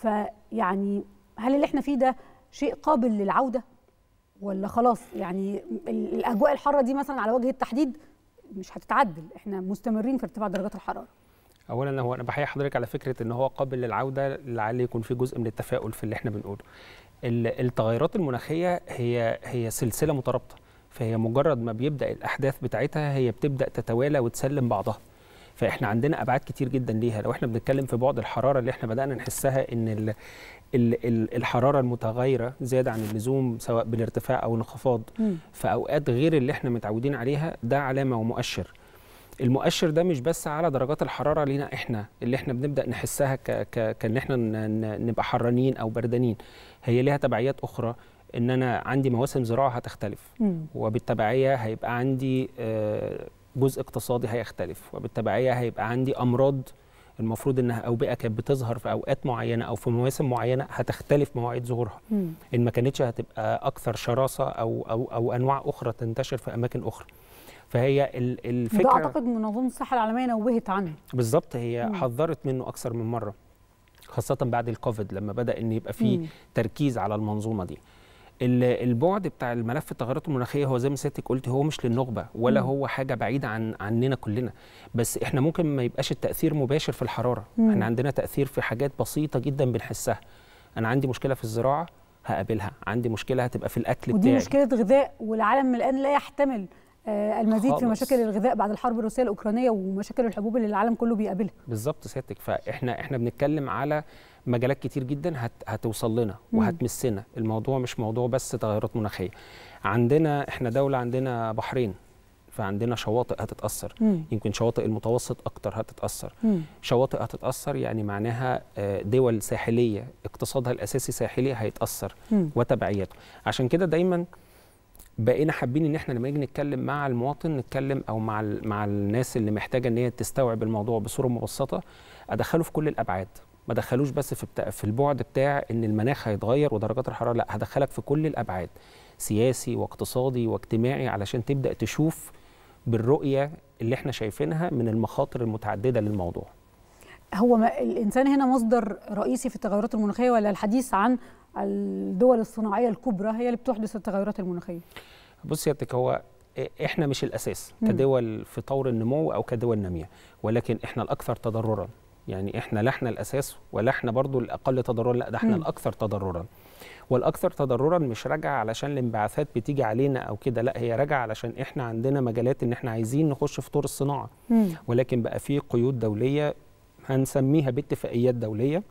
فيعني هل اللي احنا فيه ده شيء قابل للعوده ولا خلاص يعني الاجواء الحاره دي مثلا على وجه التحديد مش هتتعدل احنا مستمرين في ارتفاع درجات الحراره اولا هو انا بحيي حضرتك على فكره ان هو قابل للعوده لعل يكون في جزء من التفاؤل في اللي احنا بنقوله التغيرات المناخيه هي هي سلسله مترابطه فهي مجرد ما بيبدا الاحداث بتاعتها هي بتبدا تتوالى وتسلم بعضها فاحنا عندنا ابعاد كتير جدا ليها لو احنا بنتكلم في بعد الحراره اللي احنا بدانا نحسها ان ال ال ال الحراره المتغيره زياده عن اللزوم سواء بالارتفاع او الانخفاض في اوقات غير اللي احنا متعودين عليها ده علامه ومؤشر المؤشر ده مش بس على درجات الحراره لينا احنا اللي احنا بنبدا نحسها ك ك كان احنا نبقى حرانين او بردانين هي ليها تبعيات اخرى ان انا عندي مواسم زراعه هتختلف مم. وبالتبعيه هيبقى عندي جزء اقتصادي هيختلف وبالتبعيه هيبقى عندي امراض المفروض انها اوبئه كانت بتظهر في اوقات معينه او في مواسم معينه هتختلف مواعيد ظهورها مم. ان ما كانتش هتبقى اكثر شراسه او او او انواع اخرى تنتشر في اماكن اخرى فهي الفكره ده اعتقد منظمه الصحه العالميه نوهت عنه بالظبط هي مم. حذرت منه اكثر من مره خاصه بعد الكوفيد لما بدا ان يبقى في تركيز على المنظومه دي البعد بتاع الملف التغيرات المناخيه هو زي ما سيادتك قلت هو مش للنخبه ولا مم. هو حاجه بعيده عن عننا كلنا بس احنا ممكن ما يبقاش التاثير مباشر في الحراره مم. احنا عندنا تاثير في حاجات بسيطه جدا بنحسها انا عندي مشكله في الزراعه هقابلها عندي مشكله هتبقى في الاكل ودي بتاعي ودي مشكله غذاء والعالم الان لا يحتمل المزيد خالص. في مشاكل الغذاء بعد الحرب الروسيه الاوكرانيه ومشاكل الحبوب اللي العالم كله بيقابلها بالظبط سيادتك فاحنا احنا بنتكلم على مجالات كتير جدا هت هتوصل لنا وهتمسنا الموضوع مش موضوع بس تغيرات مناخيه عندنا احنا دوله عندنا بحرين فعندنا شواطئ هتتاثر مم. يمكن شواطئ المتوسط اكتر هتتاثر مم. شواطئ هتتاثر يعني معناها دول ساحليه اقتصادها الاساسي ساحلي هيتاثر مم. وتبعياته عشان كده دايما بقينا حابين ان احنا لما نيجي نتكلم مع المواطن نتكلم او مع مع الناس اللي محتاجه ان هي تستوعب الموضوع بصوره مبسطه ادخله في كل الابعاد ما دخلوش بس في بتاع في البعد بتاع ان المناخ هيتغير ودرجات الحراره لا هدخلك في كل الابعاد سياسي واقتصادي واجتماعي علشان تبدا تشوف بالرؤيه اللي احنا شايفينها من المخاطر المتعدده للموضوع هو ما الانسان هنا مصدر رئيسي في التغيرات المناخيه ولا الحديث عن الدول الصناعيه الكبرى هي اللي بتحدث التغيرات المناخيه بص يا هو احنا مش الاساس كدول في طور النمو او كدول ناميه ولكن احنا الاكثر تضررا يعني احنا لا احنا الاساس ولا احنا برضو الاقل تضررا لا ده احنا م. الاكثر تضررا والاكثر تضررا مش راجعه علشان الانبعاثات بتيجي علينا او كده لا هي راجعه علشان احنا عندنا مجالات ان احنا عايزين نخش في طور الصناعه م. ولكن بقى في قيود دوليه هنسميها باتفاقيات دوليه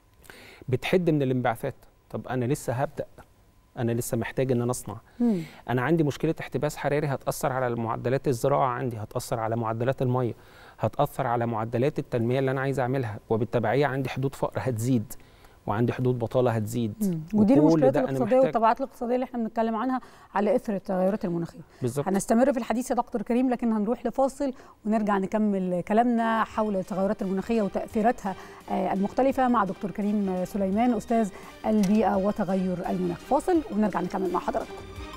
بتحد من الانبعاثات طب انا لسه هبدا انا لسه محتاج ان انا اصنع مم. انا عندي مشكله احتباس حراري هتاثر على معدلات الزراعه عندي هتاثر على معدلات الميه هتاثر على معدلات التنميه اللي انا عايز اعملها وبالتبعيه عندي حدود فقر هتزيد وعندي حدود بطاله هتزيد مم. ودي المشكلات الاقتصاديه والتبعات الاقتصاديه اللي احنا بنتكلم عنها على اثر التغيرات المناخيه بالظبط هنستمر في الحديث يا دكتور كريم لكن هنروح لفاصل ونرجع نكمل كلامنا حول التغيرات المناخيه وتاثيراتها المختلفه مع دكتور كريم سليمان استاذ البيئه وتغير المناخ فاصل ونرجع نكمل مع حضراتكم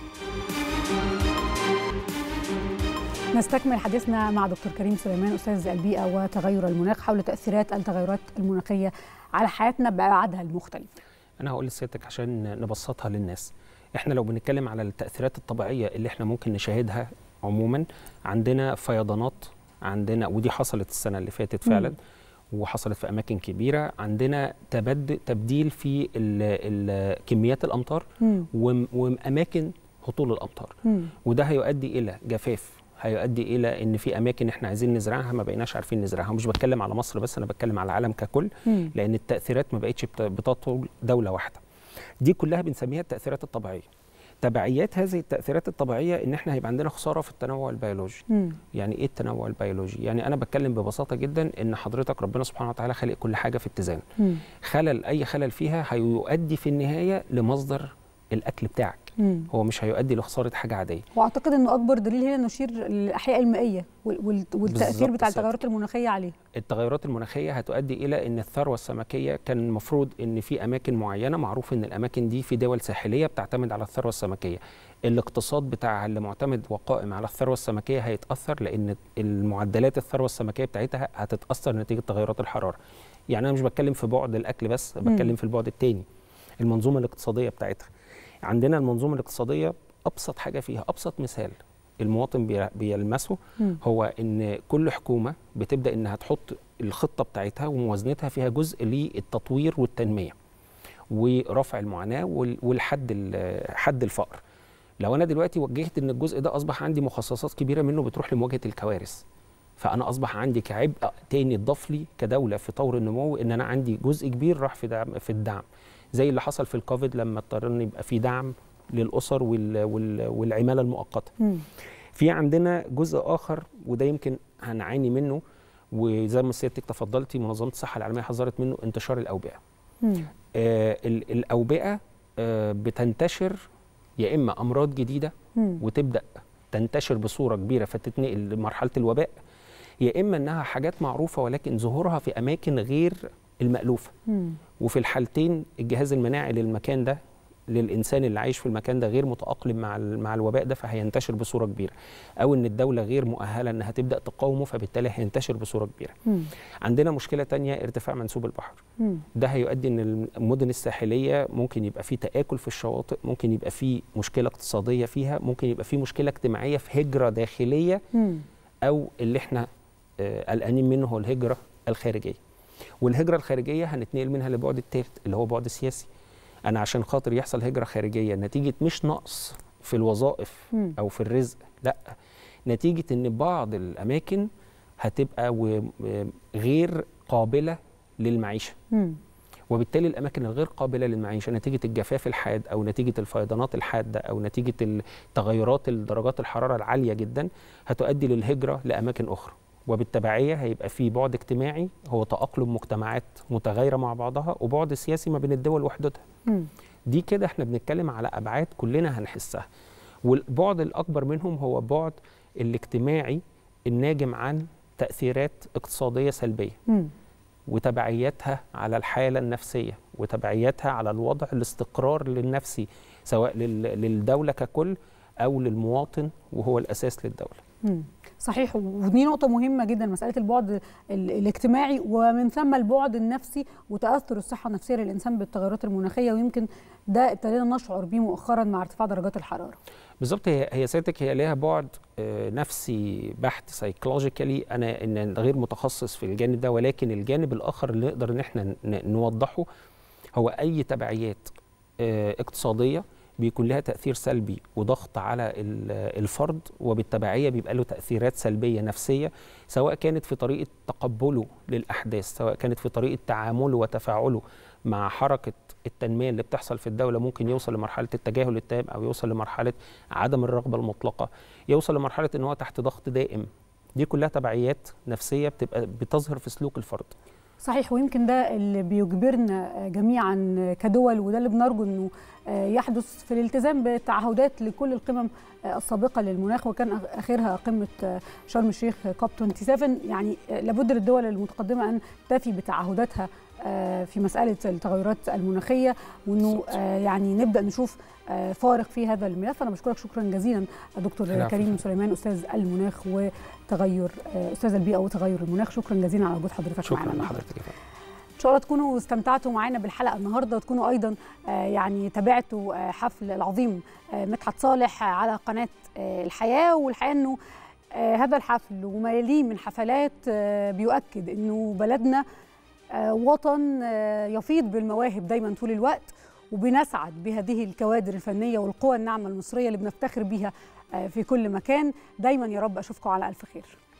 نستكمل حديثنا مع دكتور كريم سليمان استاذ البيئه وتغير المناخ حول تاثيرات التغيرات المناخيه على حياتنا بابعادها المختلفه. انا هقول لسيادتك عشان نبسطها للناس. احنا لو بنتكلم على التاثيرات الطبيعيه اللي احنا ممكن نشاهدها عموما عندنا فيضانات عندنا ودي حصلت السنه اللي فاتت فعلا مم. وحصلت في اماكن كبيره عندنا تبد تبديل في ال ال كميات الامطار واماكن هطول الامطار مم. وده هيؤدي الى جفاف هيؤدي الى ان في اماكن احنا عايزين نزرعها ما بقيناش عارفين نزرعها ومش بتكلم على مصر بس انا بتكلم على العالم ككل مم. لان التاثيرات ما بقتش بت- بتطول دوله واحده دي كلها بنسميها التاثيرات الطبيعيه تبعيات هذه التاثيرات الطبيعيه ان احنا هيبقى عندنا خساره في التنوع البيولوجي مم. يعني ايه التنوع البيولوجي يعني انا بتكلم ببساطه جدا ان حضرتك ربنا سبحانه وتعالى خالق كل حاجه في اتزان مم. خلل اي خلل فيها هيؤدي في النهايه لمصدر الاكل بتاعك مم. هو مش هيؤدي لخساره حاجه عاديه واعتقد انه اكبر دليل هنا نشير للاحياء المائيه وال- وال- والتاثير بالظبط بتاع كده. التغيرات المناخيه عليه التغيرات المناخيه هتؤدي الى ان الثروه السمكيه كان المفروض ان في اماكن معينه معروف ان الاماكن دي في دول ساحليه بتعتمد على الثروه السمكيه الاقتصاد بتاعها اللي معتمد وقائم على الثروه السمكيه هيتاثر لان المعدلات الثروه السمكيه بتاعتها هتتاثر نتيجه تغيرات الحراره يعني انا مش بتكلم في بعد الاكل بس بتكلم في البعد الثاني المنظومه الاقتصاديه بتاعتها عندنا المنظومه الاقتصاديه ابسط حاجه فيها ابسط مثال المواطن بي- بيلمسه مم. هو ان كل حكومه بتبدا انها تحط الخطه بتاعتها وموازنتها فيها جزء للتطوير والتنميه ورفع المعاناه وال- والحد ال- حد الفقر لو انا دلوقتي وجهت ان الجزء ده اصبح عندي مخصصات كبيره منه بتروح لمواجهه الكوارث فانا اصبح عندي كعبء تاني اتضاف لي كدوله في طور النمو ان انا عندي جزء كبير راح في دعم في الدعم زي اللي حصل في الكوفيد لما اضطرينا يبقى في دعم للاسر وال وال والعماله المؤقته مم. في عندنا جزء اخر وده يمكن هنعاني منه وزي ما سيادتك تفضلتي منظمه الصحه العالميه حذرت منه انتشار الاوبئه مم. آه ال- الاوبئه آه بتنتشر يا اما امراض جديده مم. وتبدا تنتشر بصوره كبيره فتتنقل لمرحله الوباء يا اما انها حاجات معروفه ولكن ظهورها في اماكن غير المالوفه مم. وفي الحالتين الجهاز المناعي للمكان ده للانسان اللي عايش في المكان ده غير متاقلم مع ال- مع الوباء ده فهينتشر بصوره كبيره او ان الدوله غير مؤهله انها تبدا تقاومه فبالتالي هينتشر بصوره كبيره مم. عندنا مشكله تانية ارتفاع منسوب البحر مم. ده هيؤدي ان المدن الساحليه ممكن يبقى في تاكل في الشواطئ ممكن يبقى في مشكله اقتصاديه فيها ممكن يبقى في مشكله اجتماعيه في هجره داخليه مم. او اللي احنا آه، قلقانين منه هو الهجره الخارجيه والهجره الخارجيه هنتنقل منها للبعد الثالث اللي هو بعد سياسي انا عشان خاطر يحصل هجره خارجيه نتيجه مش نقص في الوظائف مم. او في الرزق لا نتيجه ان بعض الاماكن هتبقى و- غير قابله للمعيشه مم. وبالتالي الاماكن الغير قابله للمعيشه نتيجه الجفاف الحاد او نتيجه الفيضانات الحاده او نتيجه التغيرات درجات الحراره العاليه جدا هتؤدي للهجره لاماكن اخرى وبالتبعيه هيبقى في بعد اجتماعي هو تاقلم مجتمعات متغايره مع بعضها وبعد سياسي ما بين الدول وحدودها مم. دي كده احنا بنتكلم على ابعاد كلنا هنحسها والبعد الاكبر منهم هو بعد الاجتماعي الناجم عن تاثيرات اقتصاديه سلبيه مم. وتبعياتها على الحاله النفسيه وتبعياتها على الوضع الاستقرار النفسي سواء لل- للدوله ككل او للمواطن وهو الاساس للدوله مم. صحيح ودي نقطة مهمة جدا مسألة البعد ال- الاجتماعي ومن ثم البعد النفسي وتأثر الصحة النفسية للإنسان بالتغيرات المناخية ويمكن ده ابتدينا نشعر بيه مؤخرا مع ارتفاع درجات الحرارة. بالظبط هي هي سيادتك هي ليها بعد آه، نفسي بحت سايكولوجيكالي انا ان غير متخصص في الجانب ده ولكن الجانب الاخر اللي نقدر ان احنا ن- نوضحه هو اي تبعيات آه، اقتصاديه بيكون لها تاثير سلبي وضغط على ال- الفرد وبالتبعيه بيبقى له تاثيرات سلبيه نفسيه سواء كانت في طريقه تقبله للاحداث سواء كانت في طريقه تعامله وتفاعله مع حركه التنميه اللي بتحصل في الدوله ممكن يوصل لمرحله التجاهل التام او يوصل لمرحله عدم الرغبه المطلقه يوصل لمرحله ان هو تحت ضغط دائم دي كلها تبعيات نفسيه بتبقى بتظهر في سلوك الفرد صحيح ويمكن ده اللي بيجبرنا جميعا كدول وده اللي بنرجو انه يحدث في الالتزام بتعهدات لكل القمم السابقه للمناخ وكان اخرها قمه شرم الشيخ كوب 27 يعني لابد للدول المتقدمه ان تفي بتعهداتها في مساله التغيرات المناخيه وانه يعني نبدا نشوف فارق في هذا الملف انا بشكرك شكرا جزيلا دكتور العفو. كريم سليمان استاذ المناخ وتغير استاذ البيئه وتغير المناخ شكرا جزيلا على وجود حضرتك معنا شكرا النهاردة. لحضرتك يا فندم. ان شاء الله تكونوا استمتعتوا معنا بالحلقه النهارده وتكونوا ايضا آه، يعني تابعتوا آه، حفل العظيم آه، مدحت صالح على قناه آه، الحياه والحقيقه انه آه، هذا الحفل وما يليه من حفلات آه، بيؤكد انه بلدنا آه، وطن آه، يفيض بالمواهب دايما طول الوقت وبنسعد بهذه الكوادر الفنيه والقوى الناعمه المصريه اللي بنفتخر بيها في كل مكان دايما يا رب اشوفكم على الف خير